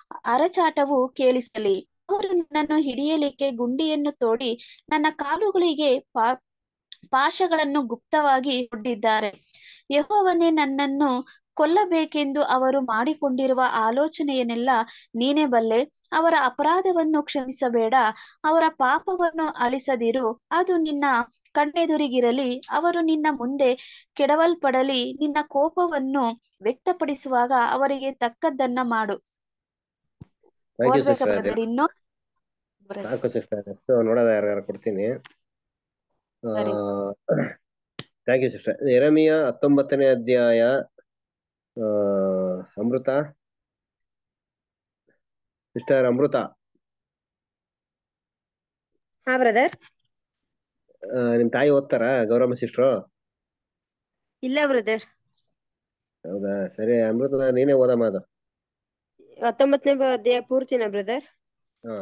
D: ಅರಚಾಟವು ಕೇಳಿಸಲಿ ಅವರು ನನ್ನನ್ನು ಹಿಡಿಯಲಿಕ್ಕೆ ಗುಂಡಿಯನ್ನು ತೋಡಿ ನನ್ನ ಕಾಲುಗಳಿಗೆ ಪಾ ಪಾಶಗಳನ್ನು ಗುಪ್ತವಾಗಿ ಒಡ್ಡಿದ್ದಾರೆ ಯೆಹೋವನೇ ನನ್ನನ್ನು ಕೊಲ್ಲಬೇಕೆಂದು ಅವರು ಮಾಡಿಕೊಂಡಿರುವ ಆಲೋಚನೆಯನ್ನೆಲ್ಲ ನೀನೇ ಬಲ್ಲೆ ಅವರ ಅಪರಾಧವನ್ನು ಕ್ಷಮಿಸಬೇಡ ಅವರ ಪಾಪವನ್ನು ಅಳಿಸದಿರು ಅದು ನಿನ್ನ ಕಣ್ಣೆದುರಿಗಿರಲಿ ಅವರು ನಿನ್ನ ಮುಂದೆ ಕೆಡವಲ್ಪಡಲಿ ನಿನ್ನ ಕೋಪವನ್ನು ವ್ಯಕ್ತಪಡಿಸುವಾಗ ಅವರಿಗೆ ತಕ್ಕದ್ದನ್ನ ಮಾಡು
B: ಥ್ಯಾಂಕ್ ಯು
D: ಓದ್ಬೇಕಾ
B: ಸಿಸ್ಟರ್
D: ಬ್ರದರ್ ಇನ್ನು brother.
B: ಸಾಕು ಸಿಸ್ಟರ್ ನೆಕ್ಸ್ಟ್ ನೋಡೋದ ಯಾರ್ಯಾರು ಕೊಡ್ತೀನಿ
D: ಸರಿ.
B: ಥ್ಯಾಂಕ್ ಯು ಸಿಸ್ಟರ್ ಎರಮಿಯ ಹತ್ತೊಂಬತ್ತನೇ ಅಧ್ಯಾಯ ಆ, ಅಮೃತ ಸಿಸ್ಟರ್ ಅಮೃತ
A: ಹಾ ಬ್ರದರ್
B: ಆ, ನಿಮ್ ತಾಯಿ ಓದ್ತಾರಾ ಗೌರಮ್ಮ ಸಿಸ್ಟ್ರು
A: ಇಲ್ಲ ಬ್ರದರ್
B: ಹೌದಾ ಸರಿ ಅಮೃತ ನೀನೇ ಓದಮ್ಮ ಅದು
A: ಹತ್ತೊಂಬತ್ತನೇ ಅಧ್ಯಾಯ ಪೂರ್ತಿನ ಬ್ರದರ್
B: ಹಾ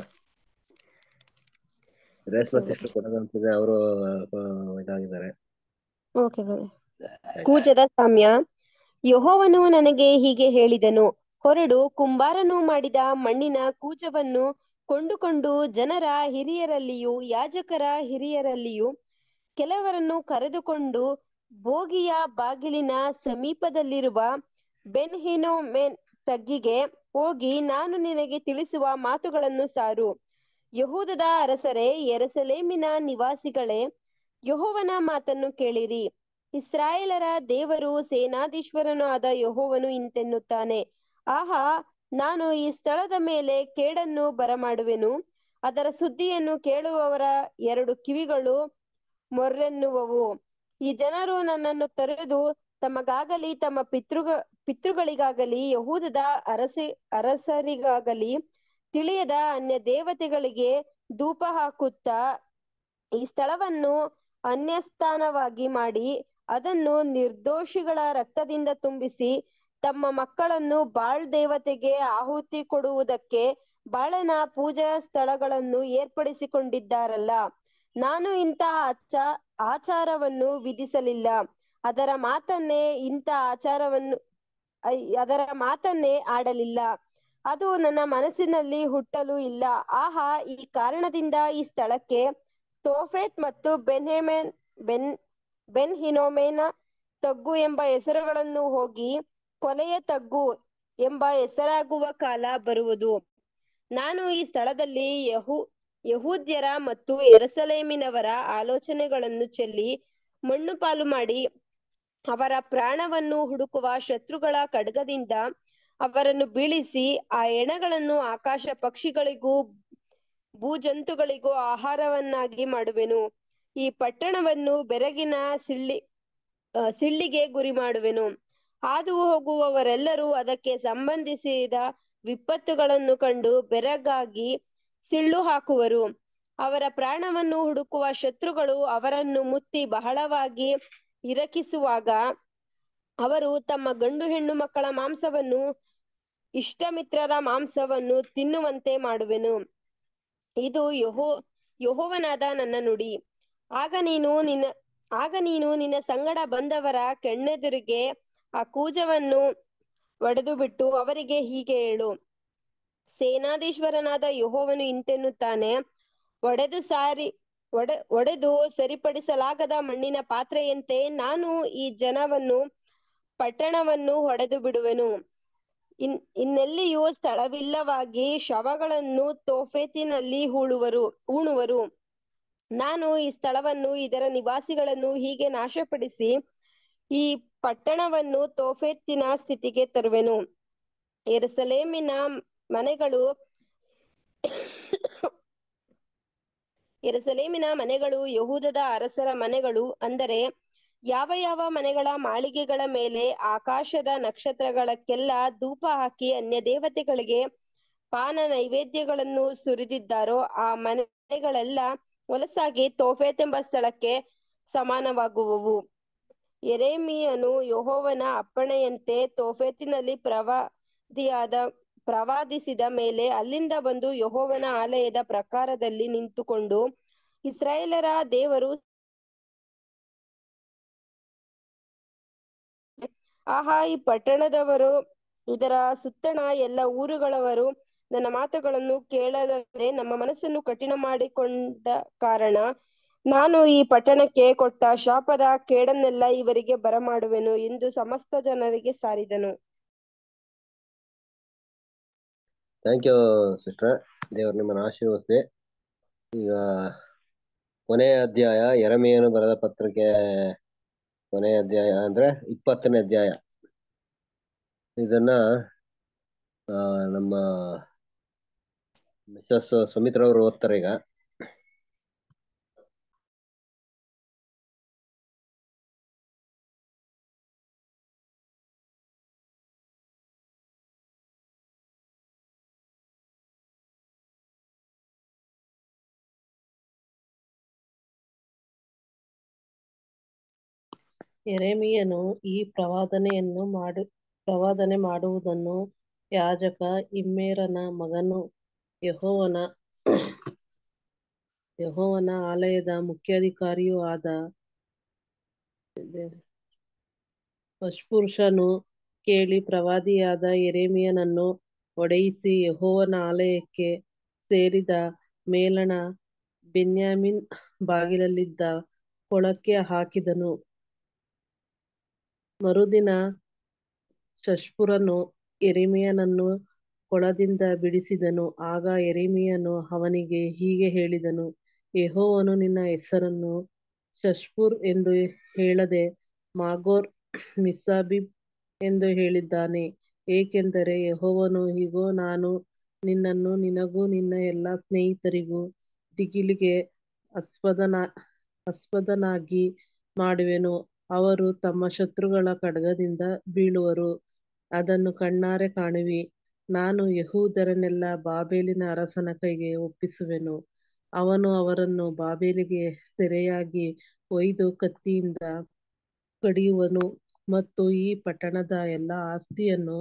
B: ರೇಷ್ಮಾ ಸಿಸ್ಟರ್ ಕೊಡೋದಂತಿದೆ ಅವರು ಇದಾಗಿದ್ದಾರೆ
A: ಓಕೆ ಬ್ರದರ್ ಕೂಜದ ಸಾಮ್ಯ ಯೆಹೋವನು ನನಗೆ ಹೀಗೆ ಹೇಳಿದನು ಹೊರಡು ಕುಂಬಾರನು ಮಾಡಿದ ಮಣ್ಣಿನ ಕೂಜವನ್ನು ಕೊಂಡುಕೊಂಡು ಜನರ ಹಿರಿಯರಲ್ಲಿಯೂ ಯಾಜಕರ ಹಿರಿಯರಲ್ಲಿಯೂ ಕೆಲವರನ್ನು ಕರೆದುಕೊಂಡು ಬೋಗಿಯ ಬಾಗಿಲಿನ ಸಮೀಪದಲ್ಲಿರುವ ಬೆನ್ ಹಿನೋಮೆನ್ ತಗ್ಗಿಗೆ ಹೋಗಿ ನಾನು ನಿನಗೆ ತಿಳಿಸುವ ಮಾತುಗಳನ್ನು ಸಾರು ಯಹೂದದ ಅರಸರೇ ಯೆರೂಸಲೇಮಿನ ನಿವಾಸಿಗಳೇ ಯೆಹೋವನ ಮಾತನ್ನು ಕೇಳಿರಿ ಇಸ್ರಾಯೇಲರ ದೇವರು ಸೇನಾಧೀಶ್ವರನು ಆದ ಯೆಹೋವನು ಇಂತೆನ್ನುತ್ತಾನೆ ಆಹಾ ನಾನು ಈ ಸ್ಥಳದ ಮೇಲೆ ಕೇಡನ್ನು ಬರಮಾಡುವೆನು ಅದರ ಸುದ್ದಿಯನ್ನು ಕೇಳುವವರ ಎರಡು ಕಿವಿಗಳು ಮೊರ್ರೆನ್ನುವವು ಈ ಜನರು ನನ್ನನ್ನು ತೊರೆದು ತಮಗಾಗಲಿ ತಮ್ಮ ಪಿತೃಗ ಪಿತೃಗಳಿಗಾಗಲಿ ಯಹೂದದ ಅರಸಿ ಅರಸರಿಗಾಗಲಿ ತಿಳಿಯದ ಅನ್ಯ ದೇವತೆಗಳಿಗೆ ಧೂಪ ಹಾಕುತ್ತಾ ಈ ಸ್ಥಳವನ್ನು ಅನ್ಯಸ್ಥಾನವಾಗಿ ಮಾಡಿ ಅದನ್ನು ನಿರ್ದೋಷಿಗಳ ರಕ್ತದಿಂದ ತುಂಬಿಸಿ ತಮ್ಮ ಮಕ್ಕಳನ್ನು ಬಾಳ್ ದೇವತೆಗೆ ಆಹುತಿ ಕೊಡುವುದಕ್ಕೆ ಬಾಳನ ಪೂಜಾ ಸ್ಥಳಗಳನ್ನು ಏರ್ಪಡಿಸಿಕೊಂಡಿದ್ದಾರಲ್ಲ ನಾನು ಇಂತಹ ಆಚ ಆಚಾರವನ್ನು ವಿಧಿಸಲಿಲ್ಲ ಅದರ ಮಾತನ್ನೇ ಇಂಥ ಆಚಾರವನ್ನು ಐ- ಅದರ ಮಾತನ್ನೇ ಆಡಲಿಲ್ಲ ಅದು ನನ್ನ ಮನಸ್ಸಿನಲ್ಲಿ ಹುಟ್ಟಲು ಇಲ್ಲ ಆಹಾ ಈ ಕಾರಣದಿಂದ ಈ ಸ್ಥಳಕ್ಕೆ ತೋಫೆತ್ ಮತ್ತು ಬೆನ್ಹೆಮೆನ್ ಬೆನ್ ಬೆನ್ ಹಿನೋಮೇನ ತಗ್ಗು ಎಂಬ ಹೆಸರುಗಳನ್ನು ಹೋಗಿ ಕೊಲೆಯ ತಗ್ಗು ಎಂಬ ಹೆಸರಾಗುವ ಕಾಲ ಬರುವುದು ನಾನು ಈ ಸ್ಥಳದಲ್ಲಿ ಯಹು ಯಹೂದ್ಯರ ಮತ್ತು ಯೆರೂಸಲೇಮಿನವರ ಆಲೋಚನೆಗಳನ್ನು ಚೆಲ್ಲಿ ಮಣ್ಣು ಪಾಲು ಮಾಡಿ ಅವರ ಪ್ರಾಣವನ್ನು ಹುಡುಕುವ ಶತ್ರುಗಳ ಖಡ್ಗದಿಂದ ಅವರನ್ನು ಬೀಳಿಸಿ ಆ ಎಣಗಳನ್ನು ಆಕಾಶ ಪಕ್ಷಿಗಳಿಗೂ ಭೂಜಂತುಗಳಿಗೂ ಆಹಾರವನ್ನಾಗಿ ಮಾಡುವೆನು ಈ ಪಟ್ಟಣವನ್ನು ಬೆರಗಿನ ಸಿಳ್ಳಿ ಆ, ಸಿಳ್ಳಿಗೆ ಗುರಿ ಮಾಡುವೆನು ಹಾದು ಹೋಗುವವರೆಲ್ಲರೂ ಅದಕ್ಕೆ ಸಂಬಂಧಿಸಿದ ವಿಪತ್ತುಗಳನ್ನು ಕಂಡು ಬೆರಗಾಗಿ ಸಿಳ್ಳು ಹಾಕುವರು ಅವರ ಪ್ರಾಣವನ್ನು ಹುಡುಕುವ ಶತ್ರುಗಳು ಅವರನ್ನು ಮುತ್ತಿ ಬಹಳವಾಗಿ ಇರಕಿಸುವಾಗ ಅವರು ತಮ್ಮ ಗಂಡು ಹೆಣ್ಣು ಮಕ್ಕಳ ಮಾಂಸವನ್ನು ಇಷ್ಟಮಿತ್ರರ ಮಾಂಸವನ್ನು ತಿನ್ನುವಂತೆ ಮಾಡುವೆನು ಇದು ಯಹೋ ಯಹೋವನಾದ ನನ್ನ ನುಡಿ ಆಗ ನೀನು ನಿನ್ನ ಆಗ ನೀನು ನಿನ್ನ ಸಂಗಡ ಬಂದವರ ಕೆಣ್ಣೆದುರಿಗೆ ಆ ಕೂಜವನ್ನು ಒಡೆದು ಬಿಟ್ಟು ಅವರಿಗೆ ಹೀಗೆ ಹೇಳು ಸೇನಾಧೀಶ್ವರನಾದ ಯಹೋವನು ಇಂತೆನ್ನುತ್ತಾನೆ ಒಡೆದು ಸಾರಿ ಒಡೆ ಒಡೆದು ಸರಿಪಡಿಸಲಾಗದ ಮಣ್ಣಿನ ಪಾತ್ರೆಯಂತೆ ನಾನು ಈ ಜನವನ್ನು ಪಟ್ಟಣವನ್ನು ಹೊಡೆದು ಬಿಡುವೆನು ಇನ್ ಇನ್ನೆಲ್ಲಿಯೂ ಸ್ಥಳವಿಲ್ಲವಾಗಿ ಶವಗಳನ್ನು ತೋಫೆತಿನಲ್ಲಿ ಹೂಳುವರು ಉಣುವರು ನಾನು ಈ ಸ್ಥಳವನ್ನು ಇದರ ನಿವಾಸಿಗಳನ್ನು ಹೀಗೆ ನಾಶಪಡಿಸಿ ಈ ಪಟ್ಟಣವನ್ನು ತೋಫೆತ್ತಿನ ಸ್ಥಿತಿಗೆ ತರುವೆನು ಯೆರೂಸಲೇಮಿನ ಮನೆಗಳು ಯೆರೂಸಲೇಮಿನ ಮನೆಗಳು ಯಹೂದದ ಅರಸರ ಮನೆಗಳು ಅಂದರೆ ಯಾವ ಯಾವ ಮನೆಗಳ ಮಾಳಿಗೆಗಳ ಮೇಲೆ ಆಕಾಶದ ನಕ್ಷತ್ರಗಳಕ್ಕೆಲ್ಲ ಧೂಪ ಹಾಕಿ ಅನ್ಯ ದೇವತೆಗಳಿಗೆ ಪಾನ ನೈವೇದ್ಯಗಳನ್ನು ಸುರಿದಿದ್ದಾರೋ ಆ ಮನೆಗಳೆಲ್ಲ ಹೊಲಸಾಗಿ ತೋಫೆತ್ ಎಂಬ ಸ್ಥಳಕ್ಕೆ ಸಮಾನವಾಗುವವು ಎರೇಮಿಯನು ಯೆಹೋವನ ಅಪ್ಪಣೆಯಂತೆ ತೋಫೆತಿನಲ್ಲಿ ಪ್ರವಾದಿಯಾದ ಪ್ರವಾದಿಸಿದ ಮೇಲೆ ಅಲ್ಲಿಂದ ಬಂದು ಯೆಹೋವನ ಆಲಯದ ಪ್ರಕಾರದಲ್ಲಿ ನಿಂತುಕೊಂಡು ಇಸ್ರಾಯೇಲರ ದೇವರು ಆಹಾ ಈ ಪಟ್ಟಣದವರು ಇದರ ಸುತ್ತಣ ಎಲ್ಲ ಊರುಗಳವರು ನನ್ನ ಮಾತುಗಳನ್ನು ಕೇಳದೆ ನಮ್ಮ ಮನಸ್ಸನ್ನು ಕಠಿಣ ಮಾಡಿಕೊಂಡ ಕಾರಣ ನಾನು ಈ ಪಟ್ಟಣಕ್ಕೆ ಕೊಟ್ಟ ಶಾಪದ ಕೇಡನ್ನೆಲ್ಲ ಇವರಿಗೆ ಬರಮಾಡುವೆನು ಎಂದು ಸಮಸ್ತ ಜನರಿಗೆ ಸಾರಿದನು
B: ಥ್ಯಾಂಕ್ ಯು ಸಿಸ್ಟರ್ ದೇವರು ನಿಮ್ಮನ್ನು ಆಶೀರ್ವದಿಸಿ ಈಗ ಕೊನೆಯ ಅಧ್ಯಾಯ ಎರಮೆಯನು ಬರೆದ ಪತ್ರಿಕೆ ಕೊನೆಯ ಅಧ್ಯಾಯ ಅಂದ್ರೆ ಇಪ್ಪತ್ತನೇ ಅಧ್ಯಾಯ ಇದನ್ನ ಆ, ನಮ್ಮ ಮಿಸಸ್ ಸುಮಿತ್ರ ಅವರು ಓದ್ತಾರೆ ಈಗ
F: ಯೆರೆಮೀಯನು ಈ ಪ್ರವಾದನೆಯನ್ನು ಮಾಡು ಪ್ರವಾದನೆ ಮಾಡುವುದನ್ನು ಯಾಜಕ ಇಮ್ಮೇರನ ಮಗನೂ ಯೆಹೋವನ ಯೆಹೋವನ ಆಲಯದ ಮುಖ್ಯಾಧಿಕಾರಿಯೂ ಆದ ಪಷ್ಪುರುಷನು ಕೇಳಿ ಪ್ರವಾದಿಯಾದ ಯೆರೆಮೀಯನನ್ನು ಹೊಡೆಯಿಸಿ ಯೆಹೋವನ ಆಲಯಕ್ಕೆ ಸೇರಿದ ಮೇಲಣ ಬೆನ್ಯಾಮೀನ್ ಬಾಗಿಲಲ್ಲಿದ್ದ ಕೊಳಕ್ಕೆ ಹಾಕಿದನು ಮರುದಿನ ಪಷ್ಪುರನು ಯೆರೆಮೀಯನನ್ನು ಕೊಳದಿಂದ ಬಿಡಿಸಿದನು ಆಗ ಯೆರೆಮೀಯನು ಅವನಿಗೆ ಹೀಗೆ ಹೇಳಿದನು ಯೆಹೋವನು ನಿನ್ನ ಹೆಸರನ್ನು ಪಷ್ಪುರ್ ಎಂದು ಹೇಳದೆ ಮಾಗೋರ್ ಮಿಸ್ಸಾಬೀಬ್ ಎಂದು ಹೇಳಿದ್ದಾನೆ ಏಕೆಂದರೆ ಯೆಹೋವನು ಇಗೋ ನಾನು ನಿನ್ನನ್ನು ನಿನಗೂ ನಿನ್ನ ಎಲ್ಲಾ ಸ್ನೇಹಿತರಿಗೂ ದಿಗಿಲಿಗೆ ಆಸ್ಪದನ ಆಸ್ಪದನಾಗಿ ಮಾಡುವೆನು ಅವರು ತಮ್ಮ ಶತ್ರುಗಳ ಖಡ್ಗದಿಂದ ಬೀಳುವರು ಅದನ್ನು ಕಣ್ಣಾರೆ ಕಾಣುವಿ ನಾನು ಯೆಹೂದ್ಯರನ್ನೆಲ್ಲ ಬಾಬೆಲಿನ ಅರಸನ ಕೈಗೆ ಒಪ್ಪಿಸುವೆನು ಅವನು ಅವರನ್ನು ಬಾಬೆಲಿಗೆ ಸೆರೆಯಾಗಿ ಒಯ್ದು ಕತ್ತಿಯಿಂದ ಕಡಿಯುವನು ಮತ್ತು ಈ ಪಟ್ಟಣದ ಎಲ್ಲಾ ಆಸ್ತಿಯನ್ನು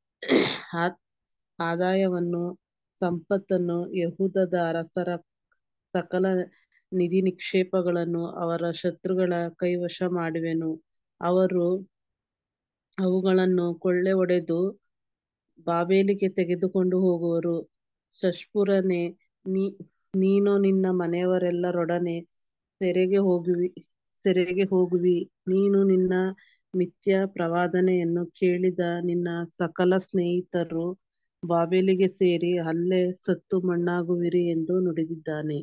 F: ಆದಾಯವನ್ನು ಸಂಪತ್ತನ್ನು ಯೆಹೂದದ ಅರಸರ ಸಕಲ ನಿಧಿನಿಕ್ಷೇಪಗಳನ್ನು ಅವರ ಶತ್ರುಗಳ ಕೈವಶ ಮಾಡುವೆನು ಅವರು ಅವುಗಳನ್ನು ಕೊಳ್ಳೆ ಹೊಡೆದು ಬಾಬೆಲಿಗೆ ತೆಗೆದುಕೊಂಡು ಹೋಗುವರು ಪಷ್ಪುರನೇ ನೀನು ನಿನ್ನ ಮನೆಯವರೆಲ್ಲರೊಡನೆ ಸೆರೆಗೆ ಹೋಗುವಿ ಸೆರೆಗೆ ಹೋಗುವಿ ನೀನು ನಿನ್ನ ಮಿಥ್ಯಾ ಪ್ರವಾದನೆಯನ್ನು ಕೇಳಿದ ನಿನ್ನ ಸಕಲ ಸ್ನೇಹಿತರು ಬಾಬೆಲಿಗೆ ಸೇರಿ ಅಲ್ಲೇ ಸತ್ತು ಮಣ್ಣಾಗುವಿರಿ ಎಂದು ನುಡಿದಿದ್ದಾನೆ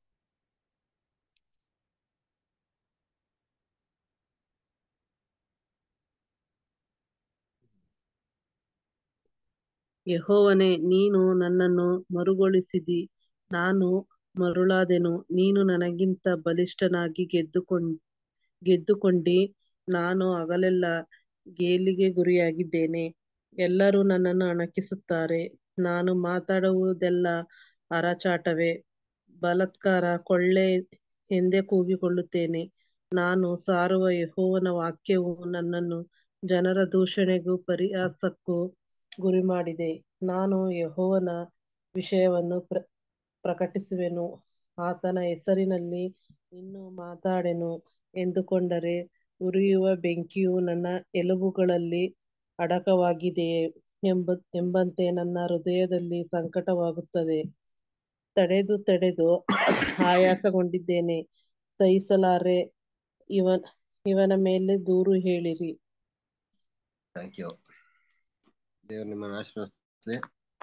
F: ಯೆಹೋವನೇ ನೀನು ನನ್ನನ್ನು ಮರುಗೊಳಿಸಿದಿ ನಾನು ಮರುಳಾದೆನು ನೀನು ನನಗಿಂತ ಬಲಿಷ್ಠನಾಗಿ ಗೆದ್ದುಕೊಂಡ್ ಗೆದ್ದುಕೊಂಡಿ ನಾನು ಹಗಲೆಲ್ಲ ಗೇಲಿಗೆ ಗುರಿಯಾಗಿದ್ದೇನೆ ಎಲ್ಲರೂ ನನ್ನನ್ನು ಅಣಕಿಸುತ್ತಾರೆ ನಾನು ಮಾತಾಡುವುದೆಲ್ಲ ಅರಚಾಟವೇ ಬಲಾತ್ಕಾರ ಕೊಳ್ಳೆ ಎಂದೇ ಕೂಗಿಕೊಳ್ಳುತ್ತೇನೆ ನಾನು ಸಾರುವ ಯೆಹೋವನ ವಾಕ್ಯವು ನನ್ನನ್ನು ಜನರ ದೂಷಣೆಗೂ ಪರಿಹಾಸಕ್ಕೂ ಗುರಿಮಾಡಿದೆ ನಾನು ಯೆಹೋವನ ವಿಷಯವನ್ನು ಪ್ರ ಪ್ರಕಟಿಸುವೆನು ಆತನ ಹೆಸರಿನಲ್ಲಿ ಇನ್ನೂ ಮಾತಾಡೆನು ಎಂದುಕೊಂಡರೆ ಉರಿಯುವ ಬೆಂಕಿಯು ನನ್ನ ಎಲುಬುಗಳಲ್ಲಿ ಅಡಕವಾಗಿದೆಯೇ ಎಂಬ ಎಂಬಂತೆ ನನ್ನ ಹೃದಯದಲ್ಲಿ ಸಂಕಟವಾಗುತ್ತದೆ ತಡೆದು ತಡೆದು ಆಯಾಸಗೊಂಡಿದ್ದೇನೆ ಸಹಿಸಲಾರೆ ಇವನ್ ಇವನ ಮೇಲೆ ದೂರು ಹೇಳಿರಿ
B: ಥ್ಯಾಂಕ್ ಯು ದೇವ್ರು ನಿಮ್ಮನ್ನು ಆಶೀರ್ವದಿಸಲಿ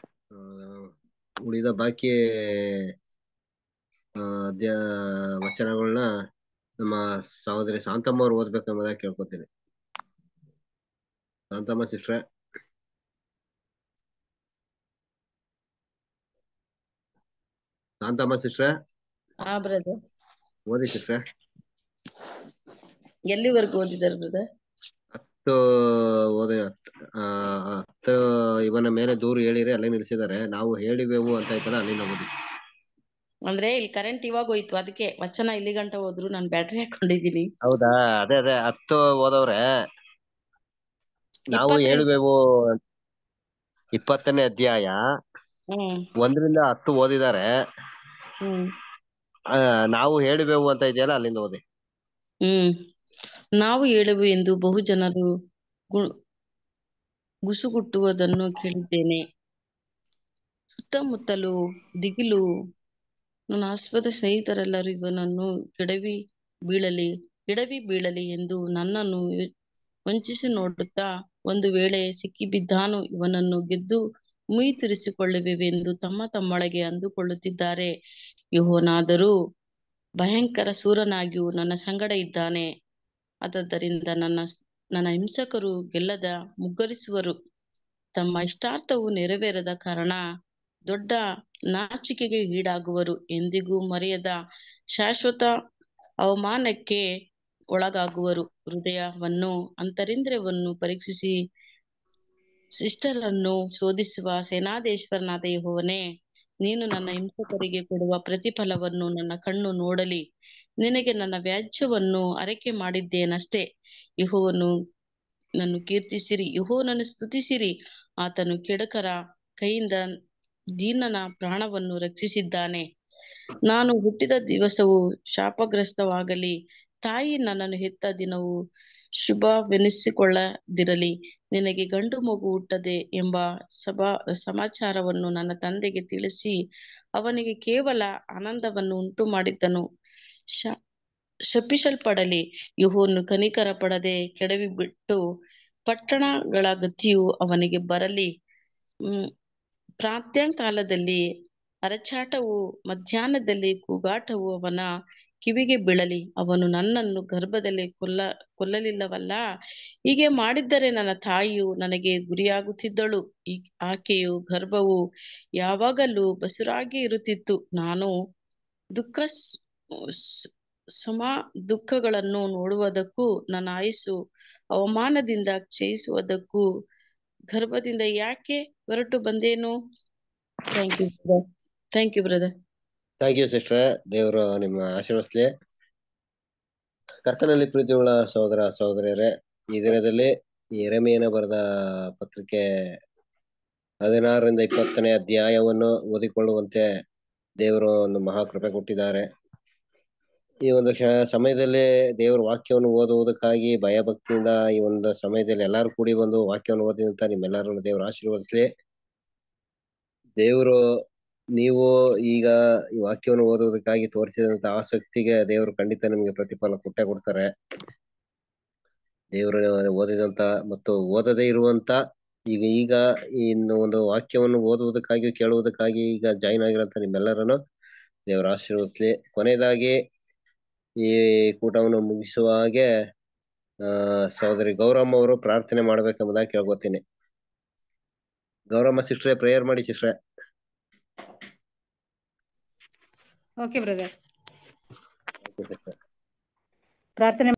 B: ಉಳಿದ ಬಾಕಿ ಆ, ಅಧ್ಯ ವಚನಗಳನ್ನ ನಮ್ಮ ಸಹೋದರಿ ಶಾಂತಮ್ಮ ಅವ್ರು ಓದ್ಬೇಕೆಂಬುದಾಗಿ ಕೇಳ್ಕೊತೀನಿ ಶಾಂತಮ್ಮ ಸಿಸ್ಟ್ರೆ ಶಾಂತಮ್ಮ ಸಿಸ್ಟ್ರೆ
F: ಹಾ ಬ್ರದರ್
B: ಓದಿ ಸಿಸ್ಟ್ರೆ
F: ಎಲ್ಲಿವರೆಗೂ ಓದಿದಾರೆ ಬ್ರದರ್
B: ಹತ್ತು ಓದಿ ಹತ್ತು ಆ, ಹತ್ತು ಇವನ ಮೇಲೆ ದೂರು ಹೇಳಿರಿ ಅಲ್ಲೇ ನಿಲ್ಸಿದ್ದಾರೆ ನಾವು ಹೇಳಿವೆವು ಅಂತ ಆಯ್ತಲ್ಲ ಅಲ್ಲಿಂದ ಓದಿ
F: ಅಂದ್ರೆ ಇಲ್ಲಿ ಕರೆಂಟ್ ಇವಾಗ ಹೋಯ್ತು ಅದಕ್ಕೆ ವಚನ ಇಲ್ಲಿ ಗಂಟ ಹೋದ್ರು ನಾನು ಬ್ಯಾಟ್ರಿ ಹಾಕೊಂಡಿದೀನಿ
B: ಹೌದಾ ಅದೇ ಅದೇ ಹತ್ತು ಓದವ್ರೆ ನಾವು
F: ಇಪ್ಪತ್ತೈದು.
B: ಹೇಳುವೆವು ಇಪ್ಪತ್ತನೇ ಅಧ್ಯಾಯ
F: ಹ್ಮ್
B: ಒಂದರಿಂದ ಹತ್ತು ಓದಿದ್ದಾರೆ
F: ಹ್ಮ್
B: ಆ, ನಾವು ಹೇಳುವೆವು ಅಂತ ಇದೆಯಲ್ಲ ಅಲ್ಲಿಂದ ಓದಿ
F: ಹ್ಮ್ ನಾವು ಹೇಳುವು ಎಂದು ಬಹು ಜನರು ಗು- ಗುಸುಗುಟ್ಟುವುದನ್ನು ಕೇಳಿದ್ದೇನೆ ಸುತ್ತಮುತ್ತಲು ದಿಗಿಲು ನನ್ನ ಆಸ್ಪದ ಸ್ನೇಹಿತರೆಲ್ಲರೂ ಇವನನ್ನು ಕೆಡವಿ ಬೀಳಲಿ ಕೆಡವಿ ಬೀಳಲಿ ಎಂದು ನನ್ನನ್ನು ಯೊ- ವಂಚಿಸಿ ನೋಡುತ್ತಾ ಒಂದು ವೇಳೆ ಸಿಕ್ಕಿಬಿದ್ದಾನು ಇವನನ್ನು ಗೆದ್ದು ಮುಯಿ ತೀರಿಸಿಕೊಳ್ಳುವೆವೆಂದು ತಮ್ಮ ತಮ್ಮೊಳಗೆ ಅಂದುಕೊಳ್ಳುತ್ತಿದ್ದಾರೆ ಯೆಹೋವನಾದರೂ ಭಯಂಕರ ಶೂರನಾಗಿಯೂ ನನ್ನ ಸಂಗಡ ಇದ್ದಾನೆ ಆದದ್ದರಿಂದ ನನ್ನ ನನ್ನ ಹಿಂಸಕರು ಗೆಲ್ಲದ ಮುಗ್ಗರಿಸುವರು ತಮ್ಮ ಇಷ್ಟಾರ್ಥವು ನೆರವೇರದ ಕಾರಣ ದೊಡ್ಡ ನಾಚಿಕೆಗೆ ಈಡಾಗುವರು ಎಂದಿಗೂ ಮರೆಯದ ಶಾಶ್ವತ ಅವಮಾನಕ್ಕೆ ಒಳಗಾಗುವರು ಹೃದಯವನ್ನು ಅಂತರಿಂದ್ರಿಯವನ್ನು ಪರೀಕ್ಷಿಸಿ ಶಿಷ್ಟರನ್ನು ಶೋಧಿಸುವ ಸೇನಾಧೀಶ್ವರನಾದ ಯೆಹೋವನೇ ನೀನು ನನ್ನ ಹಿಂಸಕರಿಗೆ ಕೊಡುವ ಪ್ರತಿಫಲವನ್ನು ನನ್ನ ಕಣ್ಣು ನೋಡಲಿ ನಿನಗೆ ನನ್ನ ವ್ಯಾಜ್ಯವನ್ನು ಅರಕೆ ಮಾಡಿದ್ದೇನಷ್ಟೇ ಯೆಹೋವನು ನನ್ನು ಕೀರ್ತಿಸಿರಿ ಯೆಹೋವನನ್ನು ಸ್ತುತಿಸಿರಿ ಆತನು ಕೆಡಕರ ಕೈಯಿಂದ ದೀನನ ಪ್ರಾಣವನ್ನು ರಕ್ಷಿಸಿದ್ದಾನೆ ನಾನು ಹುಟ್ಟಿದ ದಿವಸವು ಶಾಪಗ್ರಸ್ತವಾಗಲಿ ತಾಯಿ ನನ್ನನ್ನು ಹೆತ್ತ ದಿನವು ಶುಭವೆನಿಸಿಕೊಳ್ಳದಿರಲಿ ನಿನಗೆ ಗಂಡು ಮಗು ಹುಟ್ಟದೆ ಎಂಬ ಸಭಾ ಸಮಾಚಾರವನ್ನು ನನ್ನ ತಂದೆಗೆ ತಿಳಿಸಿ ಅವನಿಗೆ ಕೇವಲ ಆನಂದವನ್ನು ಉಂಟು ಮಾಡಿದ್ದನು ಶ ಶಪಿಸಲ್ಪಡಲಿ ಯೆಹೋವನು ಕನಿಕರ ಪಡದೆ ಕೆಡವಿ ಬಿಟ್ಟು ಪಟ್ಟಣಗಳ ಗತಿಯು ಅವನಿಗೆ ಬರಲಿ ಹ್ಮ್ ಪ್ರಾಂತ್ಯಕಾಲದಲ್ಲಿ ಅರಚಾಟವು ಮಧ್ಯಾಹ್ನದಲ್ಲಿ ಕೂಗಾಟವು ಅವನ ಕಿವಿಗೆ ಬೀಳಲಿ ಅವನು ನನ್ನನ್ನು ಗರ್ಭದಲ್ಲಿ ಕೊಲ್ಲ ಕೊಲ್ಲಲಿಲ್ಲವಲ್ಲ ಹೀಗೆ ಮಾಡಿದ್ದರೆ ನನ್ನ ತಾಯಿಯು ನನಗೆ ಗುರಿಯಾಗುತ್ತಿದ್ದಳು ಈ ಆಕೆಯು ಗರ್ಭವು ಯಾವಾಗಲೂ ಬಸುರಾಗಿ ಇರುತ್ತಿತ್ತು ನಾನು ದುಃಖ ಸಮ ದುಃಖಗಳನ್ನು ನೋಡುವುದಕ್ಕೂ ನನ್ನ ಆಯುಸ್ಸು ಅವಮಾನದಿಂದ ಕ್ಷಯಿಸುವುದಕ್ಕೂ ಗರ್ಭದಿಂದ ಯಾಕೆ ಹೊರಟು ಬಂದೇನು thank you thank you brother
B: thank you sister ದೇವರು ನಿಮ್ಮ ಆಶೀರ್ವದಿಸ್ಲಿ ಕರ್ತನಲ್ಲಿ ಪ್ರೀತಿಯುಳ್ಳ ಸಹೋದರ ಸಹೋದರಿಯರೇ ಈ ದಿನದಲ್ಲಿ ಎರೆಮೆಯನ ಬರೆದ ಪತ್ರಿಕೆ ಹದಿನಾರರಿಂದ ಇಪ್ಪತ್ತನೇ ಅಧ್ಯಾಯವನ್ನು ಓದಿಕೊಳ್ಳುವಂತೆ ದೇವರು ಒಂದು ಮಹಾಕೃಪೆ ಕೊಟ್ಟಿದ್ದಾರೆ ಈ ಒಂದು ಕ್ಷ ಸಮಯದಲ್ಲಿ ದೇವರ ವಾಕ್ಯವನ್ನು ಓದುವುದಕ್ಕಾಗಿ ಭಯಭಕ್ತಿಯಿಂದ ಈ ಒಂದು ಸಮಯದಲ್ಲಿ ಎಲ್ಲರೂ ಕೂಡಿ ಬಂದು ವಾಕ್ಯವನ್ನು ಓದಿದಂತ ನಿಮ್ಮೆಲ್ಲರನ್ನು ದೇವರು ಆಶೀರ್ವದಿಸ್ಲಿ ದೇವರು ನೀವು ಈಗ ಈ ವಾಕ್ಯವನ್ನು ಓದುವುದಕ್ಕಾಗಿ ತೋರಿಸಿದಂತ ಆಸಕ್ತಿಗೆ ದೇವರು ಖಂಡಿತ ನಿಮಗೆ ಪ್ರತಿಫಲ ಕೊಟ್ಟೆ ಕೊಡ್ತಾರೆ ದೇವರು ಓದಿದಂತ ಮತ್ತು ಓದದೇ ಇರುವಂತ ಈಗ ಈಗ ಇನ್ನು ಒಂದು ವಾಕ್ಯವನ್ನು ಓದುವುದಕ್ಕಾಗಿ ಕೇಳುವುದಕ್ಕಾಗಿ ಈಗ ಜಾಯಿನ್ ಆಗಿರೋಂತ ನಿಮ್ಮೆಲ್ಲರನ್ನು ದೇವರ ಆಶೀರ್ವದಿಸ್ಲಿ ಕೊನೆಯದಾಗಿ ಈ ಕೂಟವನ್ನು ಮುಗಿಸುವ ಹಾಗೆ ಆ ಸಹೋದರಿ ಗೌರಮ್ಮ ಅವರು ಪ್ರಾರ್ಥನೆ ಮಾಡ್ಬೇಕೆಂಬುದಾಗಿ ಕೇಳ್ಕೊತೀನಿ ಗೌರಮ್ಮ ಸಿಸ್ಟ್ರೆ ಪ್ರೇಯರ್ ಮಾಡಿ ಸಿಸ್ಟ್ರೆ
G: ಓಕೆ ಬ್ರದರ್ ಪ್ರಾರ್ಥನೆ